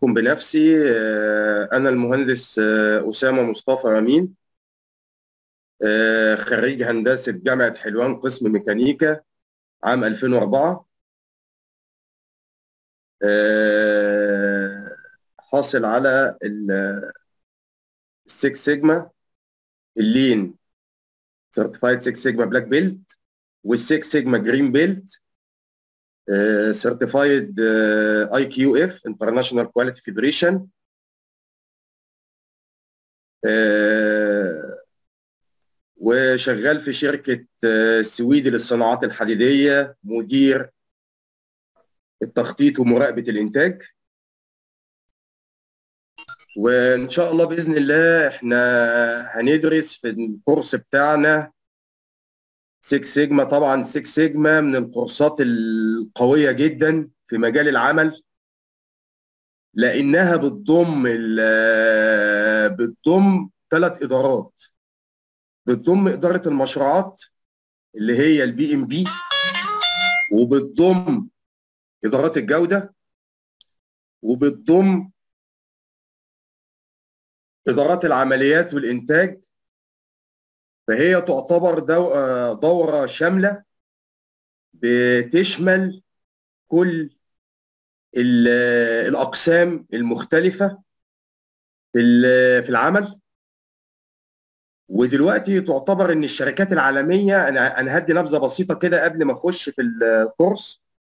أعرفكم بنفسي آه، أنا المهندس آه، أسامة مصطفى أمين آه، خريج هندسة جامعة حلوان قسم ميكانيكا عام 2004 آه، حاصل على السكس سيجما اللين سيرتيفايد 6 سيجما بلاك بيلت والسكس سيجما جرين بيلت سيرتيفايد اي كيو اف انترناشونال كواليتي فيدريشن وشغال في شركة آه، السويدي للصناعات الحديدية مدير التخطيط ومراقبة الإنتاج وإن شاء الله بإذن الله إحنا هندرس في الكورس بتاعنا 6 سيجما طبعا 6 سيجما من الكورسات القوية جدا في مجال العمل لأنها بتضم ال- بتضم ثلاث إدارات بتضم إدارة المشروعات اللي هي البي ام بي وبتضم إدارات الجودة وبتضم إدارات العمليات والإنتاج فهي تعتبر دو- آه، دورة شاملة بتشمل كل ال- الأقسام المختلفة في ال- في العمل ودلوقتي تعتبر ان الشركات العالميه انا انا هدي نبذه بسيطه كده قبل ما اخش في الكورس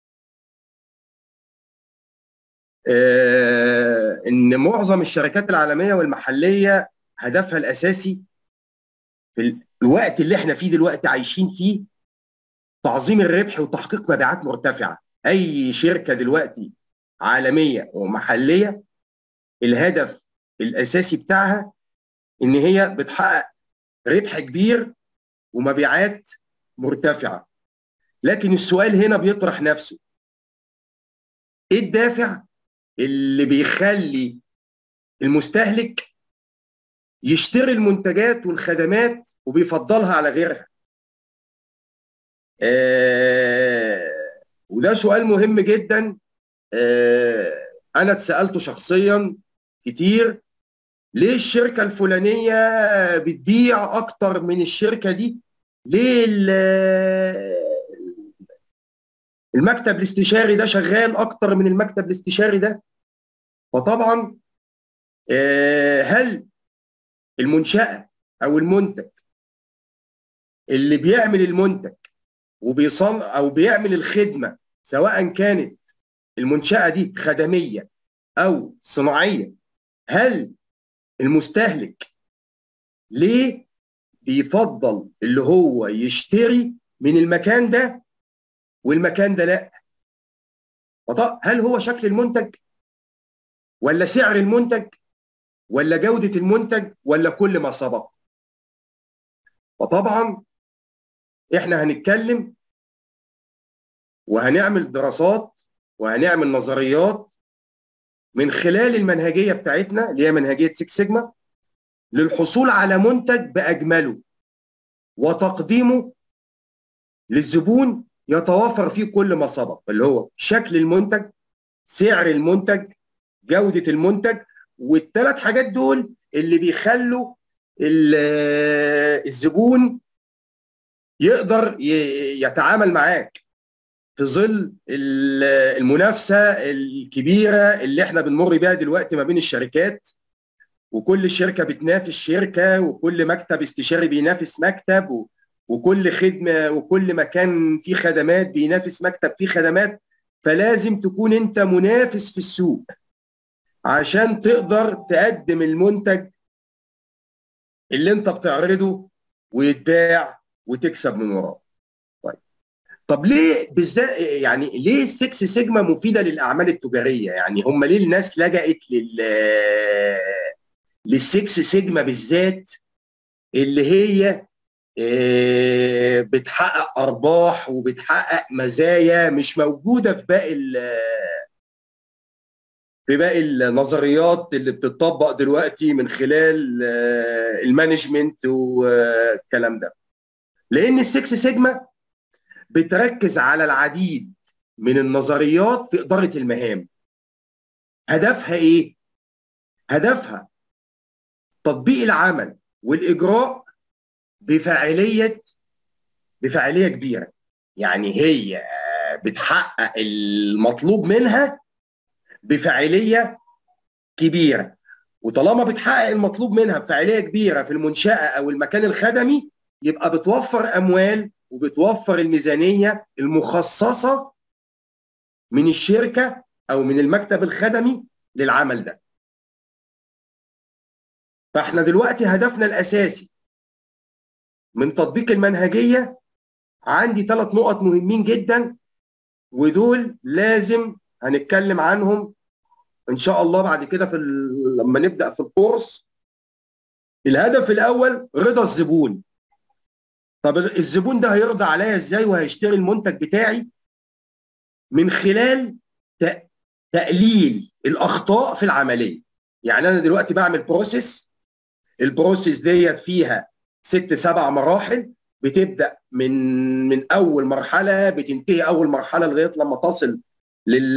آه، ان معظم الشركات العالميه والمحليه هدفها الاساسي في الوقت اللي احنا فيه دلوقتي عايشين فيه تعظيم الربح وتحقيق مبيعات مرتفعه اي شركه دلوقتي عالميه ومحليه الهدف الاساسي بتاعها ان هي بتحقق ربح كبير ومبيعات مرتفعه لكن السؤال هنا بيطرح نفسه ايه الدافع اللي بيخلي المستهلك يشتري المنتجات والخدمات وبيفضلها على غيرها آه وده سؤال مهم جدا آه انا اتسالته شخصيا كتير ليه الشركه الفلانيه بتبيع اكتر من الشركه دي ليه ال- المكتب الاستشاري ده شغال اكتر من المكتب الاستشاري ده فطبعا آه، هل المنشأة او المنتج اللي بيعمل المنتج وبيصنع او بيعمل الخدمة سواء كانت المنشأة دي خدمية او صناعية هل المستهلك ليه بيفضل اللي هو يشتري من المكان ده والمكان ده لا فط- هل هو شكل المنتج ولا سعر المنتج ولا جودة المنتج ولا كل ما سبق فطبعا احنا هنتكلم وهنعمل دراسات وهنعمل نظريات من خلال المنهجية بتاعتنا اللي هي منهجية 6 سيجما للحصول على منتج بأجمله وتقديمه للزبون يتوافر فيه كل ما سبق اللي هو شكل المنتج سعر المنتج جودة المنتج والثلاث حاجات دول اللي بيخلوا ال- الزبون يقدر ي- يتعامل معاك في ظل ال- المنافسة الكبيرة اللي احنا بنمر بيها دلوقتي ما بين الشركات وكل شركة بتنافس شركة وكل مكتب استشاري بينافس مكتب و- وكل خدمة وكل مكان فيه خدمات بينافس مكتب فيه خدمات فلازم تكون انت منافس في السوق عشان تقدر تقدم المنتج اللي انت بتعرضه ويتباع وتكسب من وراه طيب طب ليه بالذات يعني ليه السكس سيجما مفيده للاعمال التجاريه يعني هم ليه الناس لجأت لل للسكس سيجما بالذات اللي هي آه، بتحقق ارباح وبتحقق مزايا مش موجوده في باقي ال- في باقي النظريات اللي بتطبق دلوقتي من خلال آه، المانجمنت والكلام ده لان السكس سيجما بتركز على العديد من النظريات في اداره المهام هدفها ايه هدفها تطبيق العمل والاجراء بفاعليه بفاعليه كبيره يعني هي بتحقق المطلوب منها بفاعليه كبيره وطالما بتحقق المطلوب منها بفاعليه كبيره في المنشاه او المكان الخدمي يبقى بتوفر اموال وبتوفر الميزانيه المخصصه من الشركه او من المكتب الخدمي للعمل ده. فاحنا دلوقتي هدفنا الاساسي من تطبيق المنهجيه عندي ثلاث نقط مهمين جدا ودول لازم هنتكلم عنهم ان شاء الله بعد كده في لما نبدا في الكورس الهدف الاول رضا الزبون طب الزبون ده هيرضى عليا ازاي وهيشتري المنتج بتاعي من خلال تقليل الاخطاء في العمليه يعني انا دلوقتي بعمل بروسيس البروسيس ديت فيها ست سبع مراحل بتبدا من من اول مرحله بتنتهي اول مرحله لغايه لما تصل لل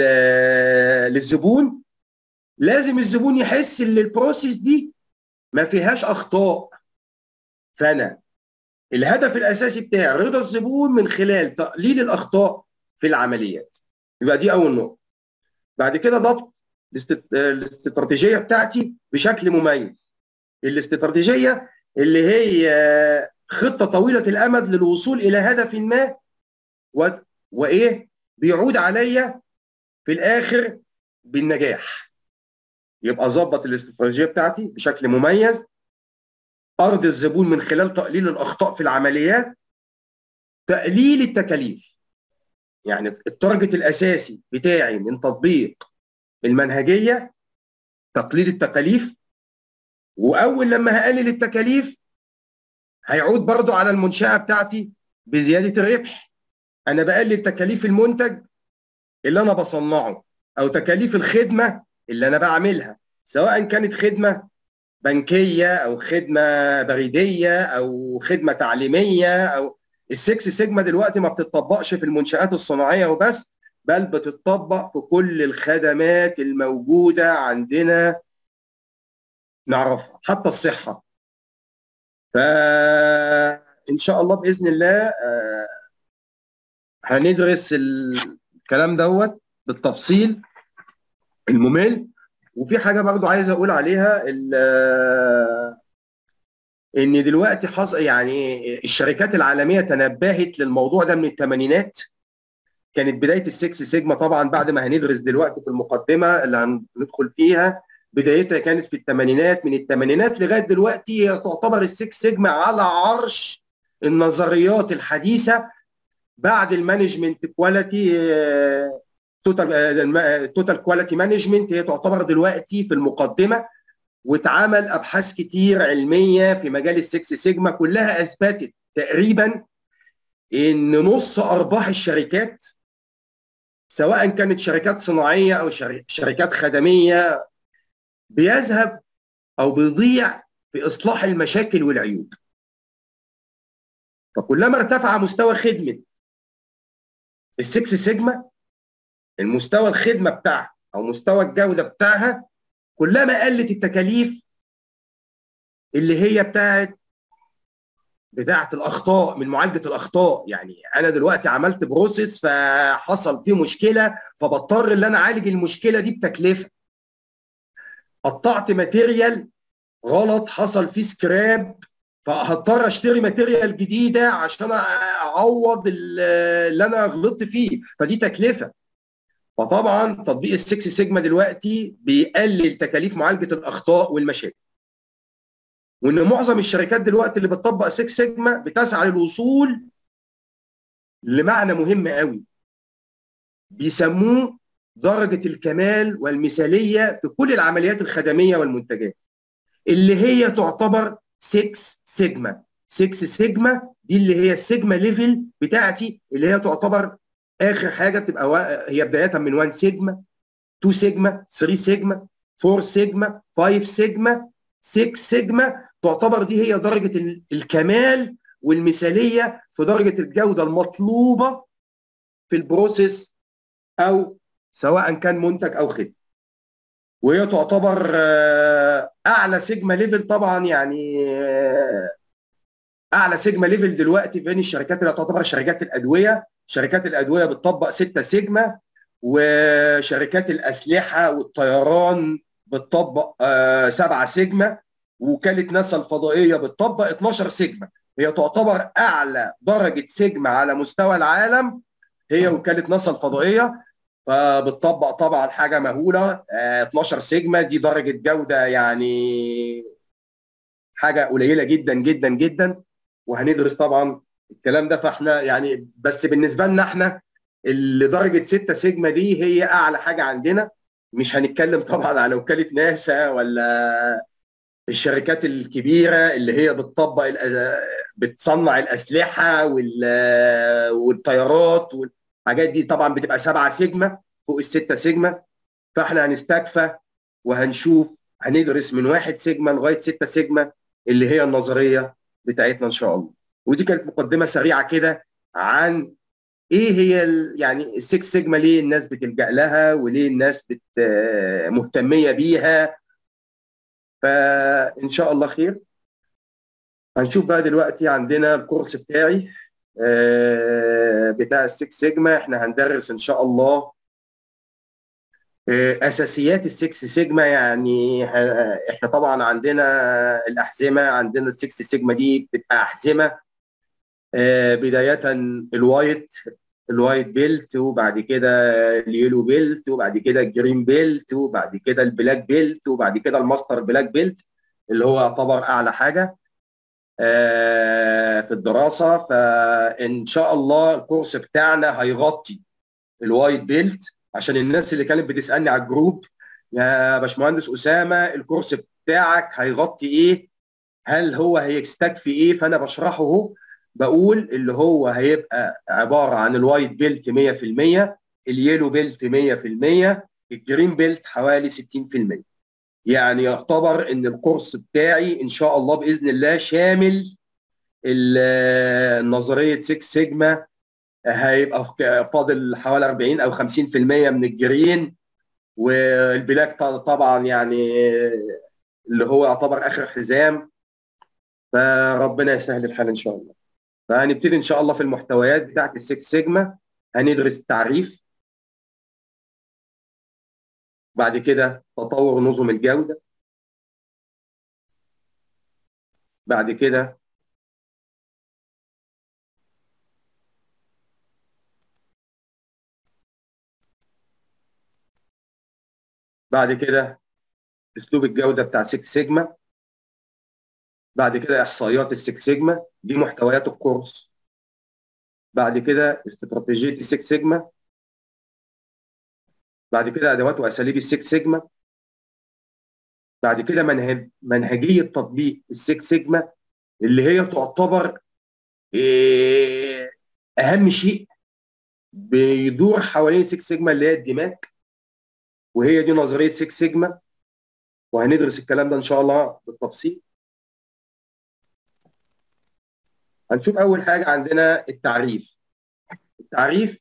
للزبون لازم الزبون يحس ان البروسيس دي ما فيهاش اخطاء فانا الهدف الاساسي بتاعي رضا الزبون من خلال تقليل الاخطاء في العمليات يبقى دي اول نقطه بعد كده ضبط الاستراتيجيه بتاعتي بشكل مميز الاستراتيجيه اللي هي خطه طويله الامد للوصول الى هدف ما و... وايه بيعود عليا في الاخر بالنجاح يبقى ظبط الاستراتيجيه بتاعتي بشكل مميز ارض الزبون من خلال تقليل الاخطاء في العمليات تقليل التكاليف يعني التارجت الاساسي بتاعي من تطبيق المنهجيه تقليل التكاليف واول لما هقلل التكاليف هيعود برضو على المنشاه بتاعتي بزياده الربح انا بقلل تكاليف المنتج اللي انا بصنعه او تكاليف الخدمه اللي انا بعملها سواء كانت خدمه بنكيه او خدمه بريديه او خدمه تعليميه او السكس سيجما دلوقتي ما بتطبقش في المنشات الصناعيه وبس بل بتطبق في كل الخدمات الموجوده عندنا نعرفها حتى الصحه فان شاء الله باذن الله هندرس الكلام دوت بالتفصيل الممل وفي حاجه برضو عايز اقول عليها ان دلوقتي حص يعني الشركات العالميه تنبهت للموضوع ده من الثمانينات كانت بدايه السكس سيجما طبعا بعد ما هندرس دلوقتي في المقدمه اللي هندخل فيها بدايتها كانت في الثمانينات من الثمانينات لغايه دلوقتي تعتبر السكس سيجما على عرش النظريات الحديثه بعد المانجمنت كواليتي توتال توتال كواليتي مانجمنت هي تعتبر دلوقتي في المقدمه واتعمل ابحاث كتير علميه في مجال السكس سيجما كلها اثبتت تقريبا ان نص ارباح الشركات سواء كانت شركات صناعيه او شركات خدميه بيذهب او بيضيع في اصلاح المشاكل والعيوب فكلما ارتفع مستوى خدمه السكس سيجما المستوى الخدمه بتاعها او مستوى الجوده بتاعها كلما قلت التكاليف اللي هي بتاعت بتاعت الاخطاء من معالجه الاخطاء يعني انا دلوقتي عملت بروسيس فحصل فيه مشكله فبضطر ان انا اعالج المشكله دي بتكلفه قطعت ماتيريال غلط حصل فيه سكراب فهضطر اشتري ماتيريال جديده عشان اعوض اللي انا غلطت فيه فدي تكلفه فطبعا تطبيق السكس سيجما دلوقتي بيقلل تكاليف معالجه الاخطاء والمشاكل وان معظم الشركات دلوقتي اللي بتطبق 6 سيجما بتسعى للوصول لمعنى مهم قوي بيسموه درجه الكمال والمثاليه في كل العمليات الخدميه والمنتجات اللي هي تعتبر 6 سيجما 6 سيجما دي اللي هي السيجما ليفل بتاعتي اللي هي تعتبر اخر حاجه تبقى و... هي بدايه من 1 سيجما 2 سيجما 3 سيجما 4 سيجما 5 سيجما 6 سيجما تعتبر دي هي درجه الكمال والمثاليه في درجه الجوده المطلوبه في البروسيس او سواء كان منتج او خدمه وهي تعتبر آه، اعلى سيجما ليفل طبعا يعني آه، اعلى سيجما ليفل دلوقتي بين الشركات اللي تعتبر شركات الادويه شركات الادويه بتطبق 6 سيجما وشركات الاسلحه والطيران بتطبق 7 سيجما وكاله ناسا الفضائيه بتطبق 12 سيجما هي تعتبر اعلى درجه سيجما على مستوى العالم هي وكاله ناسا الفضائيه فبتطبق طبعا حاجه مهوله 12 سيجما دي درجه جوده يعني حاجه قليله جدا جدا جدا وهندرس طبعا الكلام ده فاحنا يعني بس بالنسبه لنا احنا اللي درجه 6 سيجما دي هي اعلى حاجه عندنا مش هنتكلم طبعا على وكاله ناسا ولا الشركات الكبيره اللي هي بتطبق بتصنع الاسلحه والطيارات والحاجات دي طبعا بتبقى 7 سيجما فوق الستة سيجما فاحنا هنستكفى وهنشوف هندرس من واحد سيجما لغايه 6 سيجما اللي هي النظريه بتاعتنا ان شاء الله ودي كانت مقدمه سريعه كده عن ايه هي يعني السكس سيجما ليه الناس بتلجا لها وليه الناس بت مهتميه بيها فان شاء الله خير هنشوف بقى دلوقتي عندنا الكورس بتاعي بتاع السكس سيجما احنا هندرس ان شاء الله اساسيات السكس سيجما يعني احنا طبعا عندنا الاحزمه عندنا السكس سيجما دي بتبقى احزمه بدايه الوايت الوايت بيلت وبعد كده اليلو بيلت وبعد كده الجرين بيلت وبعد كده البلاك بيلت وبعد كده الماستر بلاك بيلت اللي هو يعتبر اعلى حاجه في الدراسه فان شاء الله الكورس بتاعنا هيغطي الوايت بيلت عشان الناس اللي كانت بتسالني على الجروب يا باشمهندس اسامه الكورس بتاعك هيغطي ايه؟ هل هو هيستكفي ايه؟ فانا بشرحه اهو بقول اللي هو هيبقى عباره عن الوايت بيلت 100% اليلو بيلت 100% الجرين بيلت حوالي 60% يعني يعتبر ان الكورس بتاعي ان شاء الله باذن الله شامل نظريه 6 سيجما هيبقى فاضل حوالي 40 او 50% من الجرين والبلاك طبعا يعني اللي هو يعتبر اخر حزام فربنا يسهل الحال ان شاء الله فهنبتدي ان شاء الله في المحتويات بتاعت السكس سيجما هندرس التعريف بعد كده تطور نظم الجوده بعد كده بعد كده اسلوب الجوده بتاع 6 سيجما بعد كده احصائيات السكس سيجما دي محتويات الكورس بعد كده استراتيجيه السكس سيجما بعد كده ادوات واساليب السكس سيجما بعد كده منهج منهجيه تطبيق السكس سيجما اللي هي تعتبر اهم شيء بيدور حوالين 6 سيجما اللي هي الدماغ وهي دي نظريه 6 سيجما وهندرس الكلام ده ان شاء الله بالتفصيل هنشوف اول حاجه عندنا التعريف التعريف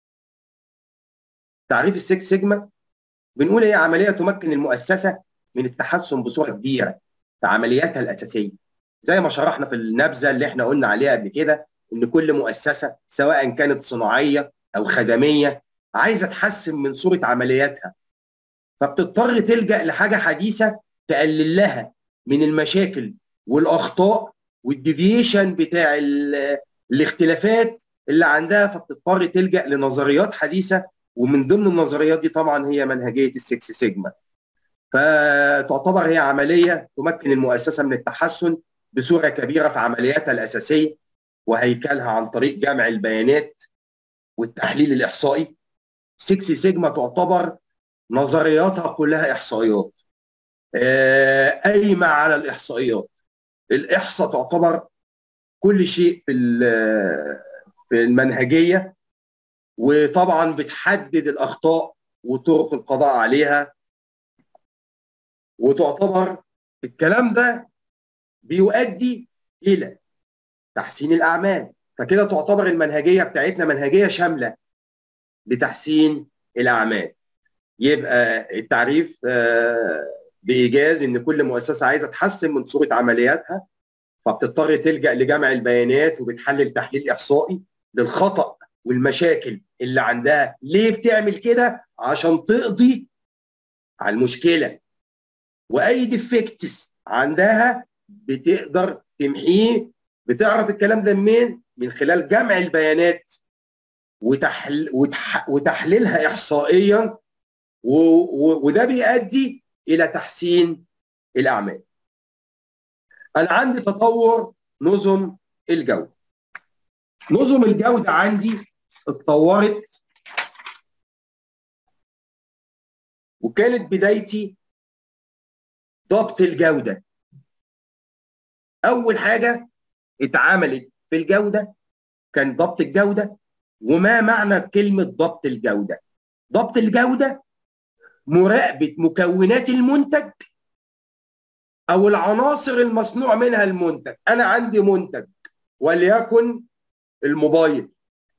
تعريف السكس سيجما بنقول هي عمليه تمكن المؤسسه من التحسن بصوره كبيره في عملياتها الاساسيه زي ما شرحنا في النبذه اللي احنا قلنا عليها قبل كده ان كل مؤسسه سواء كانت صناعيه او خدميه عايزه تحسن من صوره عملياتها فبتضطر تلجا لحاجه حديثه تقلل لها من المشاكل والاخطاء والديفيشن بتاع الاختلافات اللي عندها فبتضطر تلجا لنظريات حديثه ومن ضمن النظريات دي طبعا هي منهجيه السكس سيجما فتعتبر هي عمليه تمكن المؤسسه من التحسن بصوره كبيره في عملياتها الاساسيه وهيكلها عن طريق جمع البيانات والتحليل الاحصائي 6 سيجما تعتبر نظرياتها كلها احصائيات قايمه على الاحصائيات الاحصاء تعتبر كل شيء في في المنهجيه وطبعا بتحدد الاخطاء وطرق القضاء عليها وتعتبر الكلام ده بيؤدي الى تحسين الاعمال فكده تعتبر المنهجيه بتاعتنا منهجيه شامله لتحسين الاعمال يبقى التعريف بايجاز ان كل مؤسسه عايزه تحسن من صوره عملياتها فبتضطر تلجا لجمع البيانات وبتحلل تحليل احصائي للخطا والمشاكل اللي عندها ليه بتعمل كده عشان تقضي على المشكله واي ديفكتس عندها بتقدر تمحيه بتعرف الكلام ده منين من خلال جمع البيانات وتحل وتح وتحليلها احصائيا و... و... وده بيؤدي الى تحسين الاعمال انا عندي تطور نظم الجوده نظم الجوده عندي اتطورت وكانت بدايتي ضبط الجوده اول حاجه اتعملت في الجوده كان ضبط الجوده وما معنى كلمه ضبط الجوده ضبط الجوده مراقبه مكونات المنتج او العناصر المصنوع منها المنتج انا عندي منتج وليكن الموبايل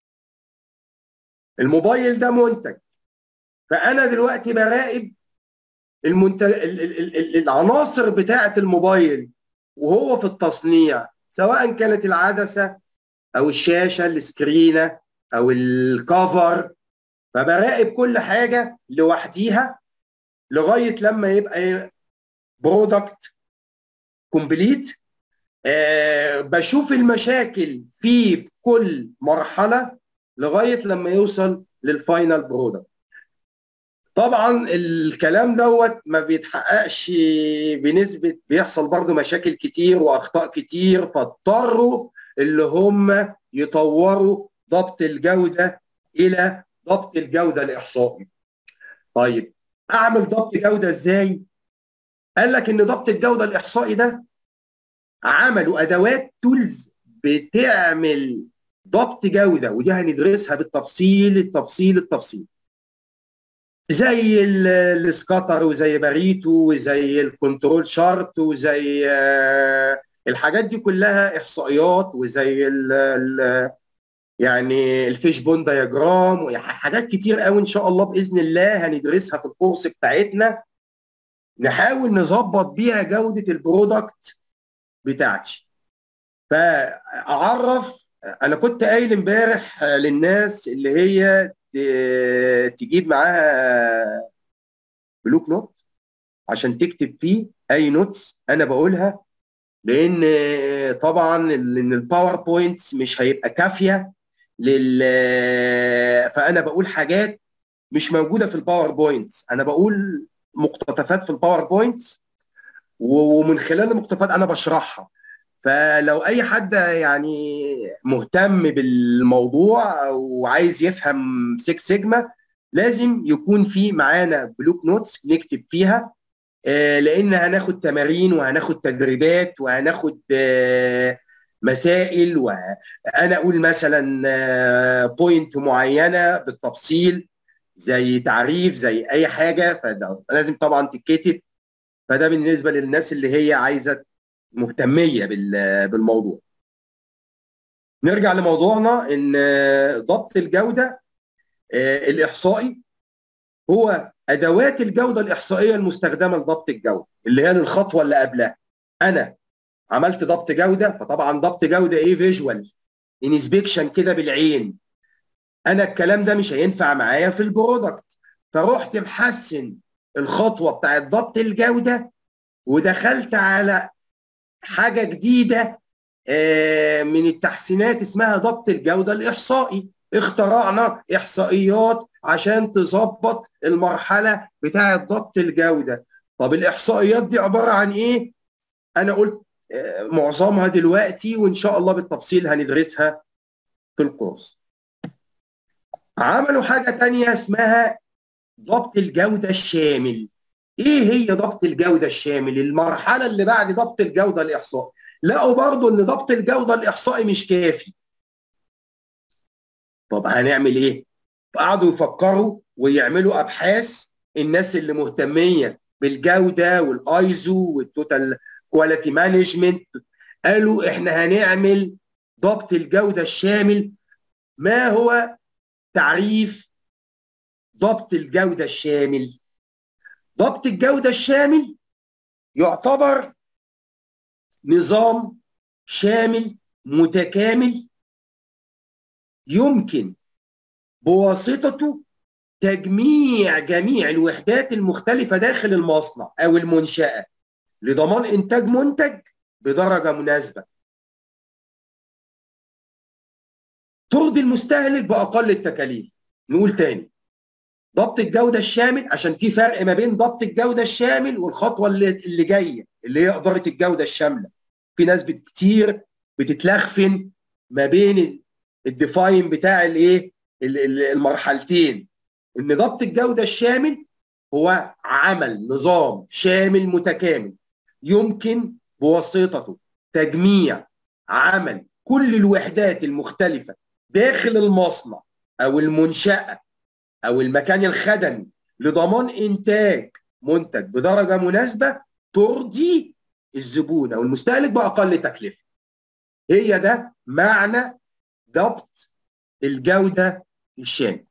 الموبايل ده منتج فانا دلوقتي براقب المنتج العناصر بتاعه الموبايل وهو في التصنيع سواء كانت العدسه او الشاشه السكرينه او الكفر فبراقب كل حاجه لوحديها لغايه لما يبقى برودكت كومبليت آه بشوف المشاكل فيه في كل مرحله لغايه لما يوصل للفاينل برودكت طبعا الكلام دوت ما بيتحققش بنسبه بيحصل برضه مشاكل كتير واخطاء كتير فاضطروا اللي هم يطوروا ضبط الجوده الى ضبط الجوده الاحصائي. طيب اعمل ضبط جوده ازاي؟ قال لك ان ضبط الجوده الاحصائي ده عملوا ادوات تولز بتعمل ضبط جوده ودي هندرسها بالتفصيل التفصيل التفصيل. زي السكاتر وزي باريتو وزي الكنترول شارت وزي الحاجات دي كلها احصائيات وزي ال ال يعني الفيش بون دياجرام حاجات كتير قوي ان شاء الله باذن الله هندرسها في الكورس بتاعتنا نحاول نظبط بيها جوده البرودكت بتاعتي فاعرف انا كنت قايل امبارح للناس اللي هي تجيب معاها بلوك نوت عشان تكتب فيه اي نوتس انا بقولها لان طبعا ان الباوربوينتس مش هيبقى كافيه لل فانا بقول حاجات مش موجوده في الباوربوينتس انا بقول مقتطفات في الباوربوينتس ومن خلال المقتطفات انا بشرحها فلو اي حد يعني مهتم بالموضوع او عايز يفهم 6 سيجما لازم يكون في معانا بلوك نوتس نكتب فيها لان هناخد تمارين وهناخد تدريبات وهناخد مسائل وانا اقول مثلا بوينت معينه بالتفصيل زي تعريف زي اي حاجه فلازم طبعا تتكتب فده بالنسبه للناس اللي هي عايزه مهتميه بالموضوع. نرجع لموضوعنا ان ضبط الجوده الاحصائي هو ادوات الجوده الاحصائيه المستخدمه لضبط الجوده اللي هي الخطوه اللي قبلها. انا عملت ضبط جوده فطبعا ضبط جوده ايه فيجوال انسبكشن كده بالعين. انا الكلام ده مش هينفع معايا في البرودكت فرحت محسن الخطوه بتاعت ضبط الجوده ودخلت على حاجه جديده من التحسينات اسمها ضبط الجوده الاحصائي اخترعنا احصائيات عشان تظبط المرحله بتاعه ضبط الجوده طب الاحصائيات دي عباره عن ايه انا قلت معظمها دلوقتي وان شاء الله بالتفصيل هندرسها في الكورس عملوا حاجه تانية اسمها ضبط الجوده الشامل ايه هي ضبط الجوده الشامل المرحله اللي بعد ضبط الجوده الاحصائي لقوا برضو ان ضبط الجوده الاحصائي مش كافي طب هنعمل ايه فقعدوا يفكروا ويعملوا ابحاث الناس اللي مهتميه بالجوده والايزو والتوتال كواليتي مانجمنت قالوا احنا هنعمل ضبط الجوده الشامل ما هو تعريف ضبط الجوده الشامل ضبط الجوده الشامل يعتبر نظام شامل متكامل يمكن بواسطته تجميع جميع الوحدات المختلفة داخل المصنع أو المنشأة لضمان إنتاج منتج بدرجة مناسبة ترضي المستهلك بأقل التكاليف نقول تاني ضبط الجودة الشامل عشان في فرق ما بين ضبط الجودة الشامل والخطوة اللي, اللي جاية اللي هي إدارة الجودة الشاملة في ناس كتير بتتلخفن ما بين الديفاين بتاع الايه المرحلتين ان ضبط الجوده الشامل هو عمل نظام شامل متكامل يمكن بواسطته تجميع عمل كل الوحدات المختلفه داخل المصنع او المنشاه او المكان الخدمي لضمان انتاج منتج بدرجه مناسبه ترضي الزبون او المستهلك باقل تكلفه. هي ده معنى ضبط الجوده الشامل.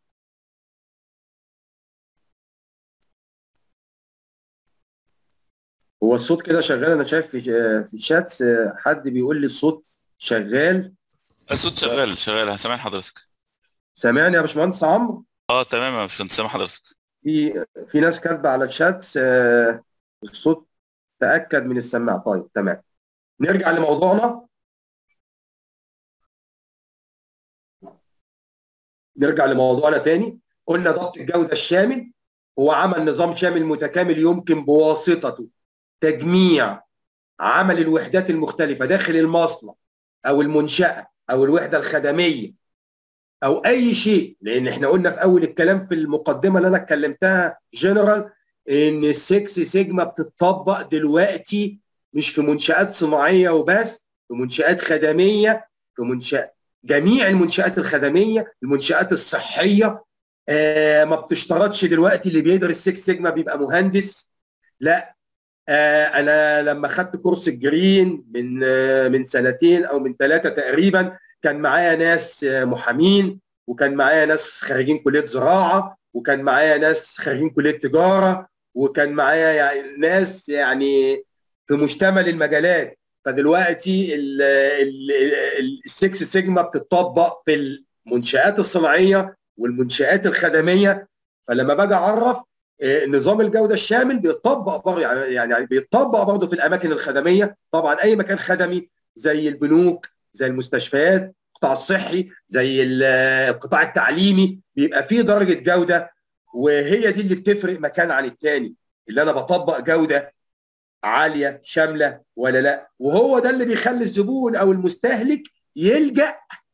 هو الصوت كده شغال انا شايف في في الشات حد بيقول لي الصوت شغال الصوت شغال شغال سامع حضرتك سامعني يا باشمهندس عمرو اه تمام يا باشمهندس سامع حضرتك في في ناس كاتبه على الشات الصوت تاكد من السماعه طيب تمام نرجع لموضوعنا نرجع لموضوعنا تاني قلنا ضبط الجوده الشامل هو عمل نظام شامل متكامل يمكن بواسطته تجميع عمل الوحدات المختلفه داخل المصنع او المنشاه او الوحده الخدميه او اي شيء لان احنا قلنا في اول الكلام في المقدمه اللي انا اتكلمتها جنرال ان السكس سيجما بتطبق دلوقتي مش في منشات صناعيه وبس في منشات خدميه في منشات جميع المنشات الخدميه المنشات الصحيه آه ما بتشترطش دلوقتي اللي بيدرس 6 سيجما بيبقى مهندس لا آه انا لما خدت كورس الجرين من آه من سنتين او من ثلاثه تقريبا كان معايا ناس آه محامين وكان معايا ناس خريجين كليه زراعه وكان معايا ناس خريجين كليه تجاره وكان معايا يعني ناس يعني في مشتمل المجالات فدلوقتي السكس سيجما بتطبق في المنشآت الصناعيه والمنشآت الخدميه فلما باجي اعرف نظام الجوده الشامل بيطبق برضه يعني بيطبق برضه في الاماكن الخدميه طبعا اي مكان خدمي زي البنوك زي المستشفيات القطاع الصحي زي القطاع التعليمي بيبقى فيه درجه جوده وهي دي اللي بتفرق مكان عن التاني اللي انا بطبق جوده عاليه شامله ولا لا وهو ده اللي بيخلي الزبون او المستهلك يلجا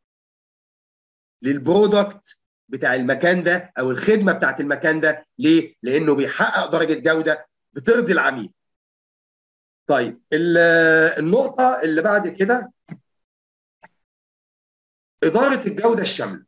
للبرودكت بتاع المكان ده او الخدمه بتاعت المكان ده ليه؟ لانه بيحقق درجه جوده بترضي العميل. طيب النقطه اللي بعد كده اداره الجوده الشامله.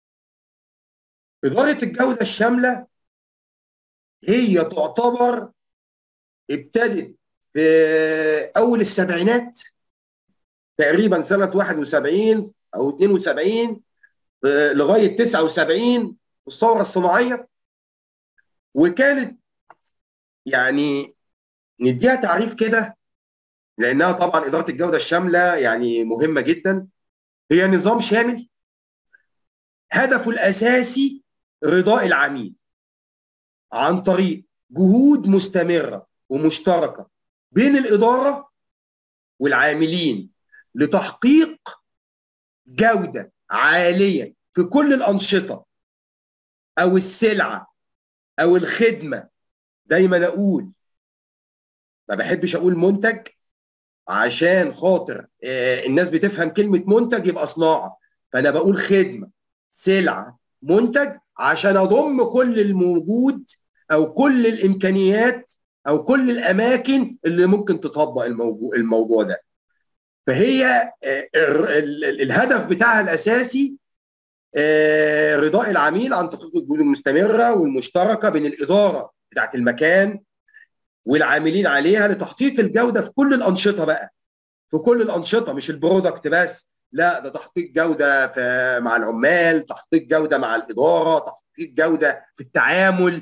اداره الجوده الشامله هي تعتبر ابتدت في اول السبعينات تقريبا سنه 71 او 72 لغايه 79 الثوره الصناعيه وكانت يعني نديها تعريف كده لانها طبعا اداره الجوده الشامله يعني مهمه جدا هي نظام شامل هدفه الاساسي رضاء العميل عن طريق جهود مستمره ومشتركه بين الاداره والعاملين لتحقيق جوده عاليه في كل الانشطه او السلعه او الخدمه دايما اقول ما بحبش اقول منتج عشان خاطر الناس بتفهم كلمه منتج يبقى صناعه فانا بقول خدمه سلعه منتج عشان اضم كل الموجود او كل الامكانيات او كل الاماكن اللي ممكن تطبق الموضوع, الموضوع ده فهي الهدف بتاعها الاساسي رضاء العميل عن تحقيق الجهود المستمره والمشتركه بين الاداره بتاعت المكان والعاملين عليها لتحقيق الجوده في كل الانشطه بقى في كل الانشطه مش البرودكت بس لا ده تحقيق جوده في مع العمال تحقيق جوده مع الاداره تحقيق جوده في التعامل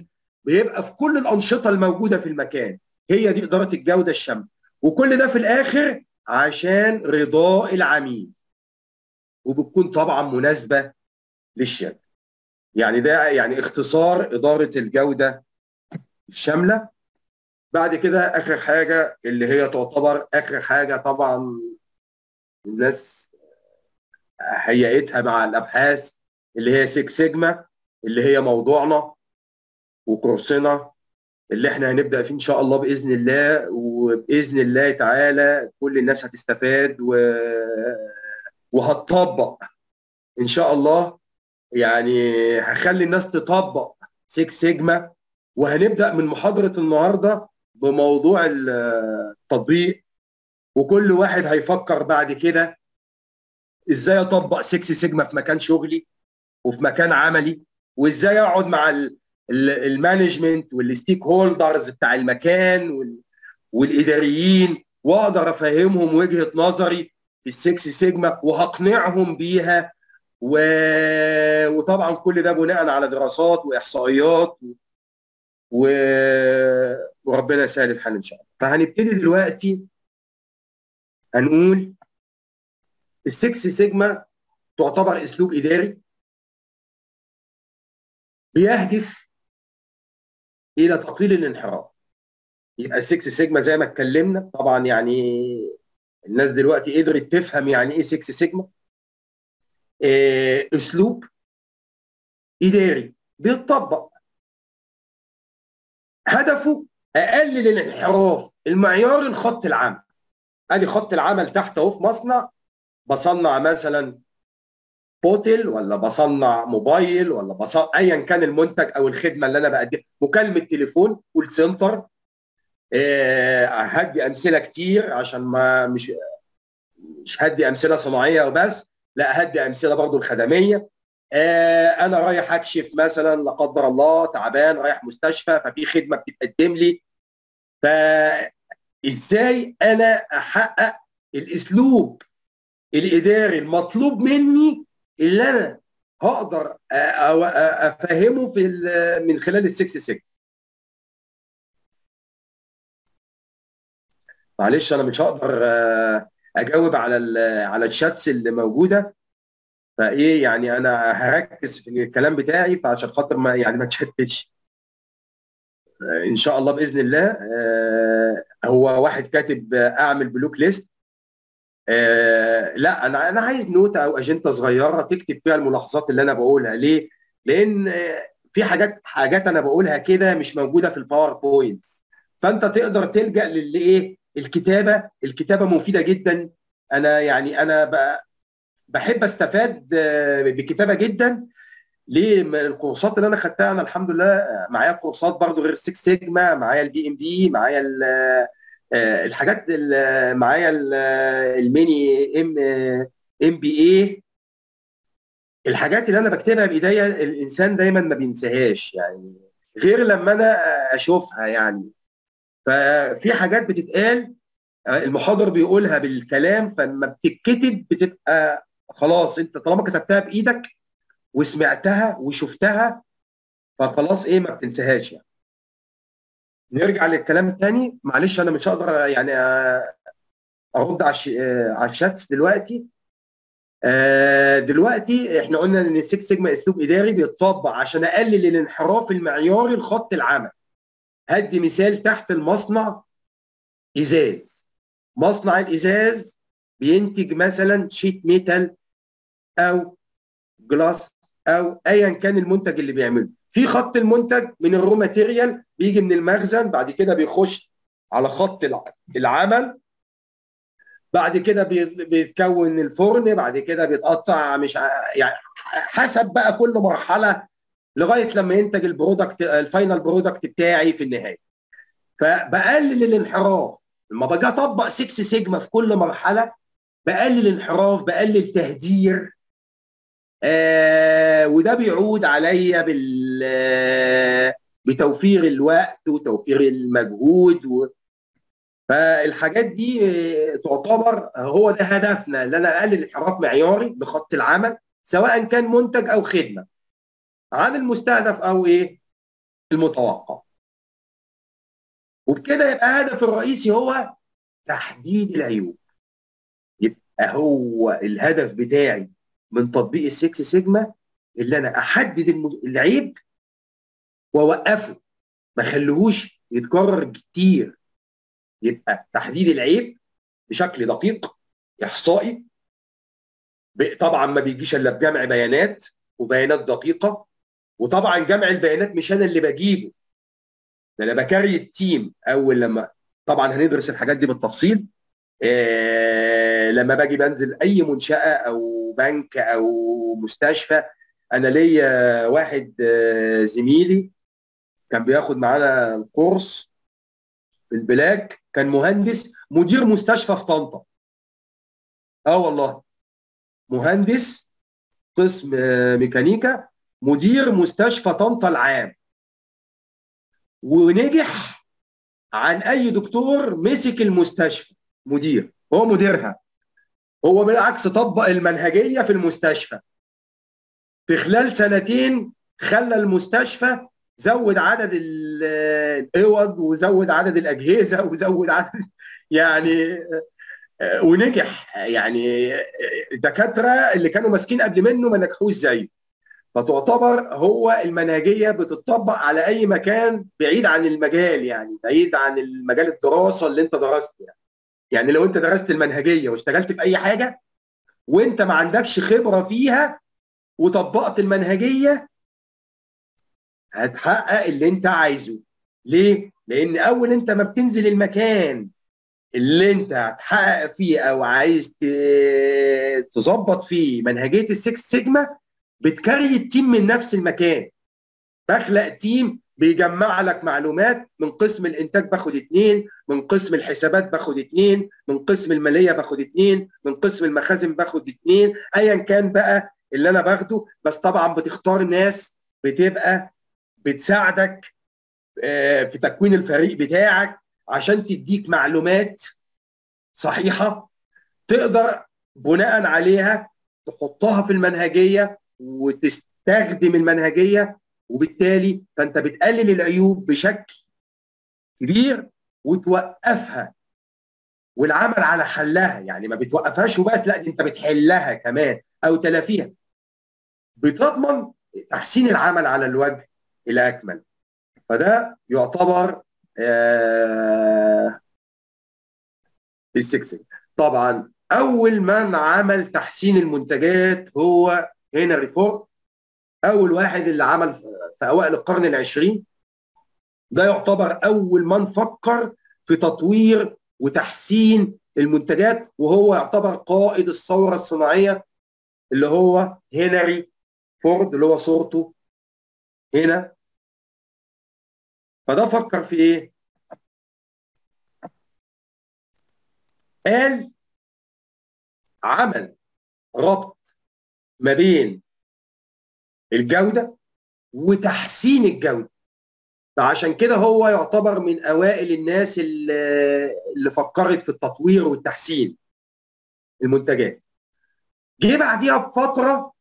بيبقى في كل الانشطه الموجوده في المكان هي دي اداره الجوده الشامله وكل ده في الاخر عشان رضاء العميل وبتكون طبعا مناسبه للشركه يعني ده يعني اختصار اداره الجوده الشامله بعد كده اخر حاجه اللي هي تعتبر اخر حاجه طبعا الناس هيئتها مع الابحاث اللي هي 6 سيجما اللي هي موضوعنا وكورسنا اللي احنا هنبدا فيه ان شاء الله باذن الله وباذن الله تعالى كل الناس هتستفاد و... وهتطبق ان شاء الله يعني هخلي الناس تطبق 6 سيجما وهنبدا من محاضره النهارده بموضوع التطبيق وكل واحد هيفكر بعد كده ازاي اطبق 6 سيجما في مكان شغلي وفي مكان عملي وازاي اقعد مع المانجمنت والستيك هولدرز بتاع المكان والاداريين واقدر افهمهم وجهه نظري في السكس سيجما وهقنعهم بيها و... وطبعا كل ده بناء على دراسات واحصائيات و... وربنا يسهل الحال ان شاء الله فهنبتدي دلوقتي هنقول السكس سيجما تعتبر اسلوب اداري بيهدف الى تقليل الانحراف يبقى السكس سيجما زي ما اتكلمنا طبعا يعني الناس دلوقتي قدرت تفهم يعني ايه 6 سيجما إيه اسلوب اداري بيتطبق هدفه اقلل الانحراف المعياري لخط العمل ادي خط العمل تحت اهو في مصنع بصنع مثلا بوتل ولا بصنع موبايل ولا بصنع ايا كان المنتج او الخدمه اللي انا بقدمها مكالمه تليفون كول سنتر إيه هدي امثله كتير عشان ما مش مش هدي امثله صناعيه وبس لا هدي امثله برضو الخدميه آه انا رايح اكشف مثلا لا قدر الله تعبان رايح مستشفى ففي خدمه بتتقدم لي فازاي انا احقق الاسلوب الاداري المطلوب مني اللي انا هقدر افهمه في من خلال السكس سيجما معلش انا مش هقدر اجاوب على على الشاتس اللي موجوده فايه يعني انا هركز في الكلام بتاعي فعشان خاطر ما يعني ما تشتتش ان شاء الله باذن الله هو واحد كاتب اعمل بلوك ليست لا انا انا عايز نوتة او اجنده صغيره تكتب فيها الملاحظات اللي انا بقولها ليه؟ لان في حاجات حاجات انا بقولها كده مش موجوده في الباوربوينت فانت تقدر تلجا للي ايه؟ الكتابه الكتابه مفيده جدا انا يعني انا بحب استفاد بالكتابه جدا ليه من الكورسات اللي انا خدتها انا الحمد لله معايا كورسات برضو غير 6 سيجما معايا البي ام بي معايا الحاجات معايا الميني ام ام بي اي الحاجات اللي انا بكتبها بايديا الانسان دايما ما بينساهاش يعني غير لما انا اشوفها يعني ففي حاجات بتتقال المحاضر بيقولها بالكلام فلما بتتكتب بتبقى خلاص انت طالما كتبتها بايدك وسمعتها وشفتها فخلاص ايه ما بتنساهاش يعني نرجع للكلام الثاني معلش انا مش هقدر يعني ارد على على الشاتس دلوقتي دلوقتي احنا قلنا ان السكس سيجما اسلوب اداري بيتطبق عشان اقلل الانحراف المعياري لخط العمل هدي مثال تحت المصنع ازاز مصنع الازاز بينتج مثلا شيت ميتال او جلاس او ايا كان المنتج اللي بيعمله في خط المنتج من الرو ماتيريال بيجي من المخزن بعد كده بيخش على خط العمل بعد كده بيتكون الفرن بعد كده بيتقطع مش يعني حسب بقى كل مرحله لغايه لما ينتج البرودكت الفاينل برودكت بتاعي في النهايه فبقلل الانحراف لما باجي اطبق 6 سيجما في كل مرحله بقلل انحراف بقلل تهدير آه وده بيعود عليا بال بتوفير الوقت وتوفير المجهود و... فالحاجات دي تعتبر هو ده هدفنا ان انا اقلل انحراف معياري لخط العمل سواء كان منتج او خدمه عن المستهدف او ايه المتوقع وبكده يبقى هدف الرئيسي هو تحديد العيوب يبقى هو الهدف بتاعي من تطبيق السكس سيجما اللي انا احدد العيب واوقفه ما خليهوش يتكرر كتير يبقى تحديد العيب بشكل دقيق احصائي طبعا ما بيجيش الا بجمع بيانات وبيانات دقيقه وطبعا جمع البيانات مش انا اللي بجيبه ده انا بكري التيم اول لما طبعا هندرس الحاجات دي بالتفصيل إيه لما باجي بنزل اي منشاه او بنك او مستشفى انا ليا واحد زميلي كان بياخد معانا الكورس في البلاك كان مهندس مدير مستشفى في طنطا اه والله مهندس قسم ميكانيكا مدير مستشفى طنطا العام ونجح عن اي دكتور مسك المستشفى مدير هو مديرها هو بالعكس طبق المنهجيه في المستشفى في خلال سنتين خلى المستشفى زود عدد الاوض وزود عدد الاجهزه وزود عدد يعني ونجح يعني الدكاتره اللي كانوا ماسكين قبل منه ما نجحوش زيه فتعتبر هو المنهجيه بتطبق على اي مكان بعيد عن المجال يعني بعيد عن المجال الدراسه اللي انت درست يعني يعني لو انت درست المنهجيه واشتغلت في اي حاجه وانت ما عندكش خبره فيها وطبقت المنهجيه هتحقق اللي انت عايزه ليه؟ لان اول انت ما بتنزل المكان اللي انت هتحقق فيه او عايز تظبط فيه منهجيه السكس سيجما بتكري التيم من نفس المكان بخلق تيم بيجمع لك معلومات من قسم الانتاج باخد اثنين من قسم الحسابات باخد اثنين من قسم الماليه باخد اثنين من قسم المخازن باخد اثنين ايا كان بقى اللي انا باخده بس طبعا بتختار ناس بتبقى بتساعدك في تكوين الفريق بتاعك عشان تديك معلومات صحيحه تقدر بناء عليها تحطها في المنهجيه وتستخدم المنهجيه وبالتالي فانت بتقلل العيوب بشكل كبير وتوقفها والعمل على حلها يعني ما بتوقفهاش وبس لا انت بتحلها كمان او تلافيها بتضمن تحسين العمل على الوجه الاكمل فده يعتبر آه السكسنج طبعا اول من عمل تحسين المنتجات هو هنري فورد اول واحد اللي عمل في اوائل القرن العشرين ده يعتبر اول من فكر في تطوير وتحسين المنتجات وهو يعتبر قائد الثوره الصناعيه اللي هو هنري فورد اللي هو صورته هنا فده فكر في ايه؟ قال عمل ربط ما بين الجوده وتحسين الجوده فعشان كده هو يعتبر من اوائل الناس اللي, اللي فكرت في التطوير والتحسين المنتجات جه بعديها بفتره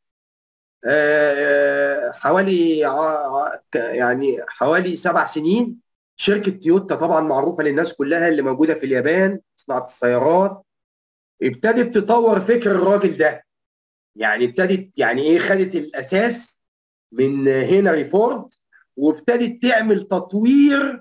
حوالي يعني حوالي سبع سنين شركه تويوتا طبعا معروفه للناس كلها اللي موجوده في اليابان صناعه السيارات ابتدت تطور فكر الراجل ده يعني ابتدت يعني ايه خدت الاساس من هنري فورد وابتدت تعمل تطوير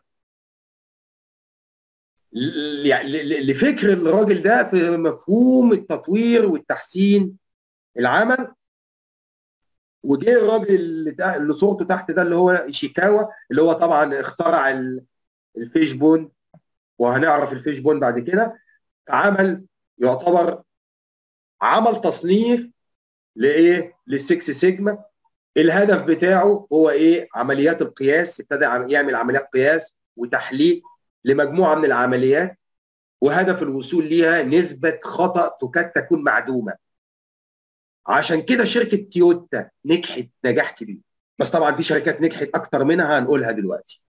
لفكر الراجل ده في مفهوم التطوير والتحسين العمل وجه الراجل اللي, اللي صورته تحت ده اللي هو ايشيكاوا اللي هو طبعا اخترع الفيش بون وهنعرف الفيش بون بعد كده عمل يعتبر عمل تصنيف لايه للسكس سيجما الهدف بتاعه هو ايه عمليات القياس ابتدى يعمل عمليات قياس وتحليل لمجموعه من العمليات وهدف الوصول ليها نسبه خطا تكاد تكون معدومه عشان كده شركه تويوتا نجحت نجاح كبير بس طبعا في شركات نجحت اكتر منها هنقولها دلوقتي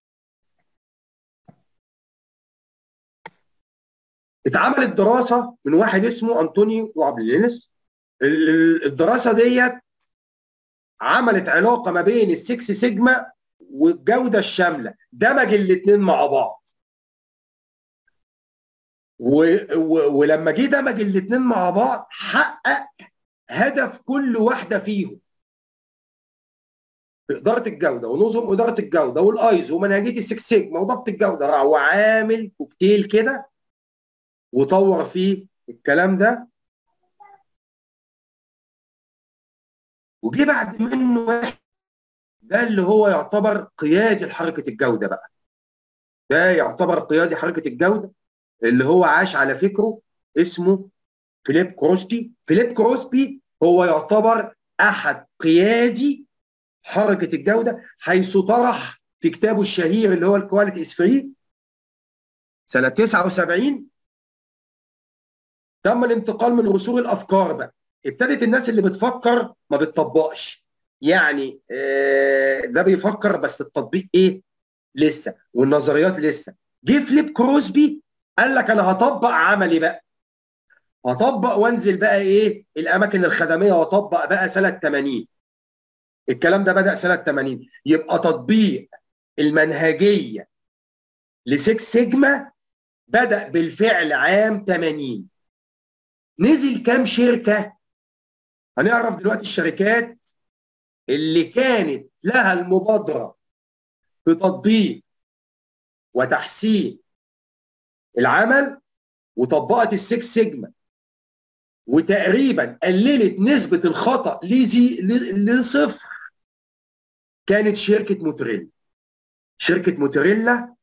اتعملت دراسه من واحد اسمه انطونيو وابلينس الدراسه ديت عملت علاقه ما بين السكس سيجما والجوده الشامله دمج الاثنين مع بعض و... و... ولما جه دمج الاثنين مع بعض حقق هدف كل واحده فيهم في اداره الجوده ونظم اداره الجوده والايزو ومنهجيه السكس سيجما وضبط الجوده راح وعامل كوكتيل كده وطور فيه الكلام ده وجه بعد منه واحد ده اللي هو يعتبر قيادي لحركه الجوده بقى ده يعتبر قيادي حركه الجوده اللي هو عاش على فكره اسمه فيليب كروسبي فيليب كروسبي هو يعتبر احد قيادي حركه الجوده حيث طرح في كتابه الشهير اللي هو الكواليتي از فري سنه 79 تم الانتقال من رسول الافكار بقى ابتدت الناس اللي بتفكر ما بتطبقش يعني آه ده بيفكر بس التطبيق ايه لسه والنظريات لسه جه فليب كروسبي قال لك انا هطبق عملي بقى هطبق وانزل بقى ايه الاماكن الخدميه واطبق بقى سنه 80 الكلام ده بدا سنه 80 يبقى تطبيق المنهجيه لسكس سيجما بدا بالفعل عام 80 نزل كام شركه هنعرف دلوقتي الشركات اللي كانت لها المبادره في تطبيق وتحسين العمل وطبقت السكس سيجما وتقريبا قللت نسبة الخطأ لزي لصفر كانت شركة موتوريلا شركة موتوريلا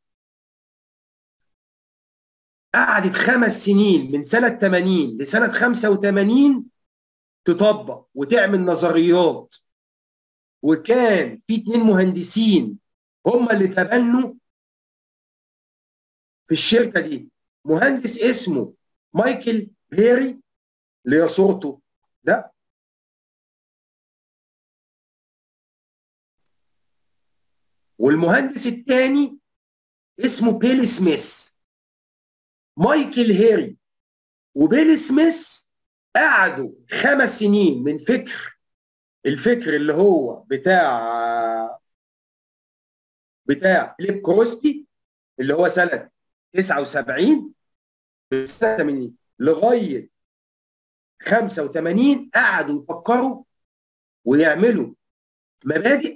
قعدت خمس سنين من سنة 80 لسنة 85 تطبق وتعمل نظريات وكان في اتنين مهندسين هم اللي تبنوا في الشركة دي مهندس اسمه مايكل هيري اللي هي صورته ده والمهندس الثاني اسمه بيلي سميث مايكل هيري وبيلي سميث قعدوا خمس سنين من فكر الفكر اللي هو بتاع بتاع فليب كروسبي اللي هو سنه 79 سنه 80 لغايه 85 قعدوا يفكروا ويعملوا مبادئ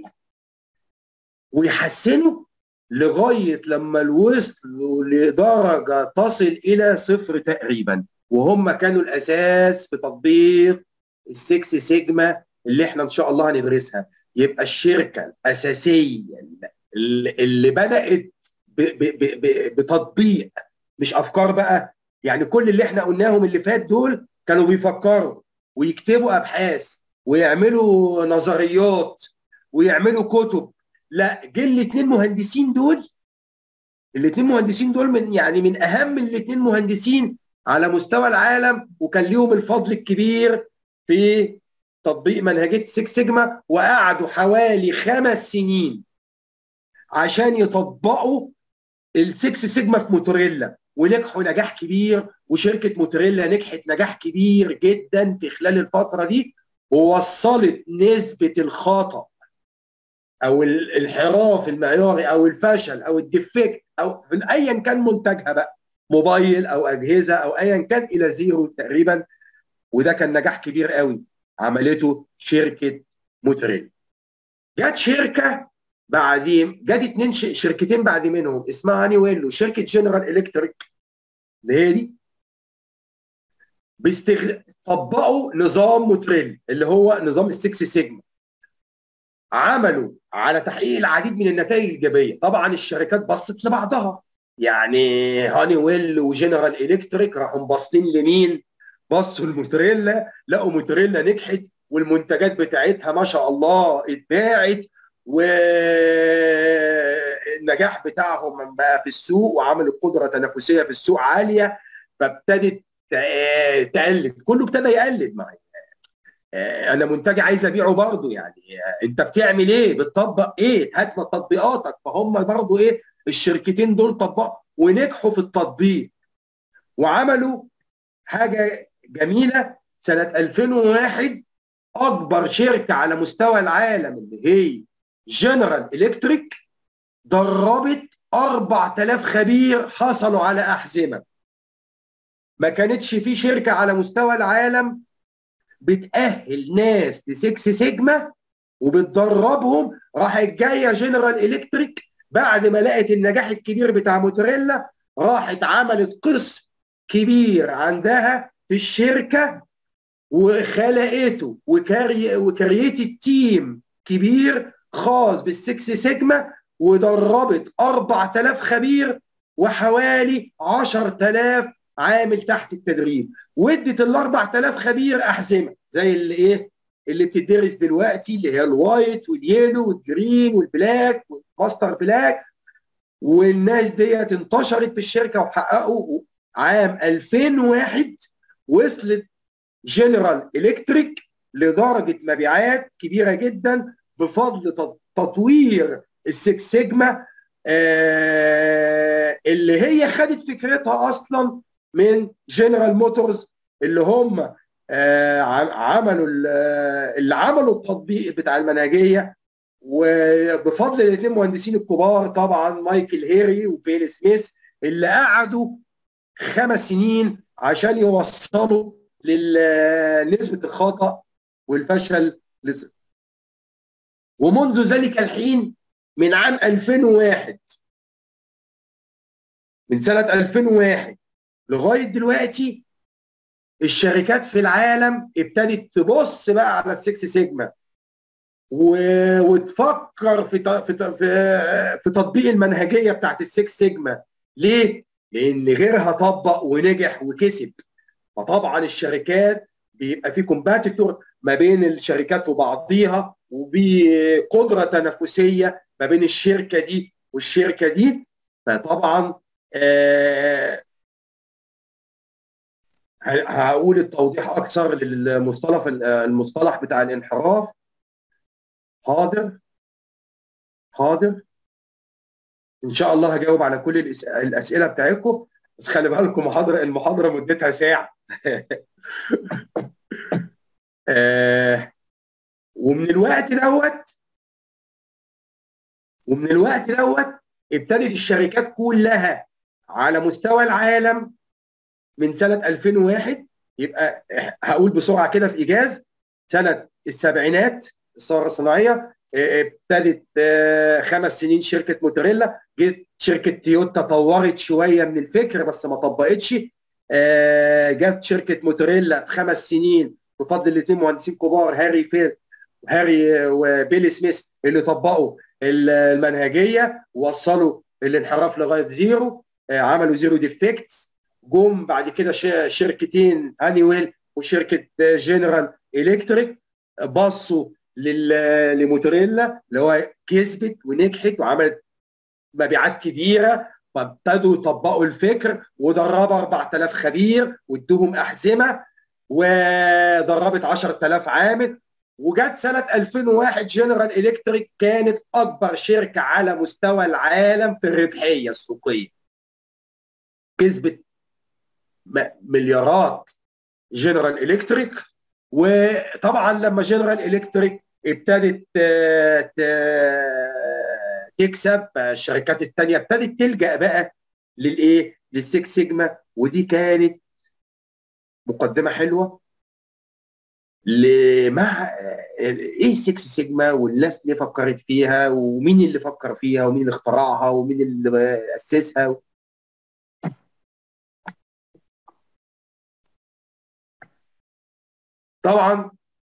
ويحسنوا لغايه لما وصلوا لدرجه تصل الى صفر تقريبا وهم كانوا الاساس في تطبيق السكس سيجما اللي احنا ان شاء الله هندرسها يبقى الشركه الاساسيه اللي بدات بتطبيق مش افكار بقى يعني كل اللي احنا قلناهم اللي فات دول كانوا بيفكروا ويكتبوا ابحاث ويعملوا نظريات ويعملوا كتب لا جه الاثنين مهندسين دول الاثنين مهندسين دول من يعني من اهم الاثنين مهندسين على مستوى العالم وكان ليهم الفضل الكبير في تطبيق منهجيه 6 سيجما وقعدوا حوالي خمس سنين عشان يطبقوا السكس سيجما في موتوريلا ونجحوا نجاح كبير وشركه موتوريلا نجحت نجاح كبير جدا في خلال الفتره دي ووصلت نسبه الخطا او الانحراف المعياري او الفشل او الديفكت او من ايا كان منتجها بقى موبايل او اجهزه او ايا كان الى زيرو تقريبا وده كان نجاح كبير قوي عملته شركه موتوريلا جت شركه بعدين جت اتنين شركتين بعد منهم اسمها هاني ويل وشركه جنرال الكتريك اللي هي دي بيستغل طبقوا نظام موتريل اللي هو نظام السكس سيجما عملوا على تحقيق العديد من النتائج الايجابيه طبعا الشركات بصت لبعضها يعني هاني ويل وجنرال الكتريك راحوا باصين لمين بصوا الموتوريلا لقوا موتوريلا نجحت والمنتجات بتاعتها ما شاء الله اتباعت والنجاح بتاعهم بقى في السوق وعملوا قدره تنافسيه في السوق عاليه فابتدت تقلد كله ابتدى يقلد معايا انا منتج عايز ابيعه برضه يعني انت بتعمل ايه بتطبق ايه هات تطبيقاتك فهم برضه ايه الشركتين دول طبقوا ونجحوا في التطبيق وعملوا حاجه جميله سنه 2001 اكبر شركه على مستوى العالم اللي هي جنرال الكتريك دربت 4000 خبير حصلوا على احزمه ما كانتش في شركه على مستوى العالم بتأهل ناس لسكس سيجما وبتدربهم راحت جايه جنرال الكتريك بعد ما لقت النجاح الكبير بتاع موتوريلا راحت عملت قسم كبير عندها في الشركه وخلقته وكري وكريتد تيم كبير خاص بالسكس سيجما ودربت 4000 خبير وحوالي 10000 عامل تحت التدريب وادت ال 4000 خبير احزمه زي اللي ايه اللي بتدرس دلوقتي اللي هي الوايت واليلو والجرين والبلاك والماستر بلاك والناس ديت انتشرت في الشركه وحققوا عام 2001 وصلت جنرال الكتريك لدرجه مبيعات كبيره جدا بفضل تطوير السكس سيجما آه اللي هي خدت فكرتها اصلا من جنرال موتورز اللي هم آه عملوا اللي عملوا التطبيق بتاع المنهجيه وبفضل الاثنين مهندسين الكبار طبعا مايكل هيري وبيل سميث اللي قعدوا خمس سنين عشان يوصلوا لنسبه الخطا والفشل ومنذ ذلك الحين من عام 2001 من سنه 2001 لغايه دلوقتي الشركات في العالم ابتدت تبص بقى على السكس سيجما و... وتفكر في ت... في ت... في, في تطبيق المنهجيه بتاعت السكس سيجما ليه؟ لان غيرها طبق ونجح وكسب فطبعا الشركات بيبقى في كومباتيتور ما بين الشركات وبعضيها وبقدره تنافسيه ما بين الشركه دي والشركه دي فطبعا آه هقول التوضيح اكثر للمصطلح المصطلح بتاع الانحراف حاضر حاضر ان شاء الله هجاوب على كل الاسئله بتاعتكم بس خلي بالكم محاضره المحاضره مدتها ساعه آه ومن الوقت دوت ومن الوقت دوت ابتدت الشركات كلها على مستوى العالم من سنه 2001 يبقى هقول بسرعه كده في ايجاز سنه السبعينات الثوره الصناعيه ابتدت خمس سنين شركه موتوريلا جت شركه تويوتا طورت شويه من الفكر بس ما طبقتش جت شركه موتوريلا في خمس سنين بفضل الاثنين مهندسين كبار هاري فيل هاري وبيلي سميث اللي طبقوا المنهجيه وصلوا الانحراف لغايه زيرو عملوا زيرو ديفكتس جم بعد كده شركتين هانيويل وشركه جنرال الكتريك بصوا لموتوريلا اللي هو كسبت ونجحت وعملت مبيعات كبيره فابتدوا يطبقوا الفكر ودربوا 4000 خبير وادوهم احزمه ودربت 10000 عامل وجت سنه 2001 جنرال الكتريك كانت اكبر شركه على مستوى العالم في الربحيه السوقيه كسبت مليارات جنرال الكتريك وطبعا لما جنرال الكتريك ابتدت تكسب الشركات الثانيه ابتدت تلجا بقى للايه؟ للسكس سيجما ودي كانت مقدمه حلوه مع ايه 6 سيجما والناس اللي فكرت فيها ومين اللي فكر فيها ومين اللي اخترعها ومين اللي اسسها طبعا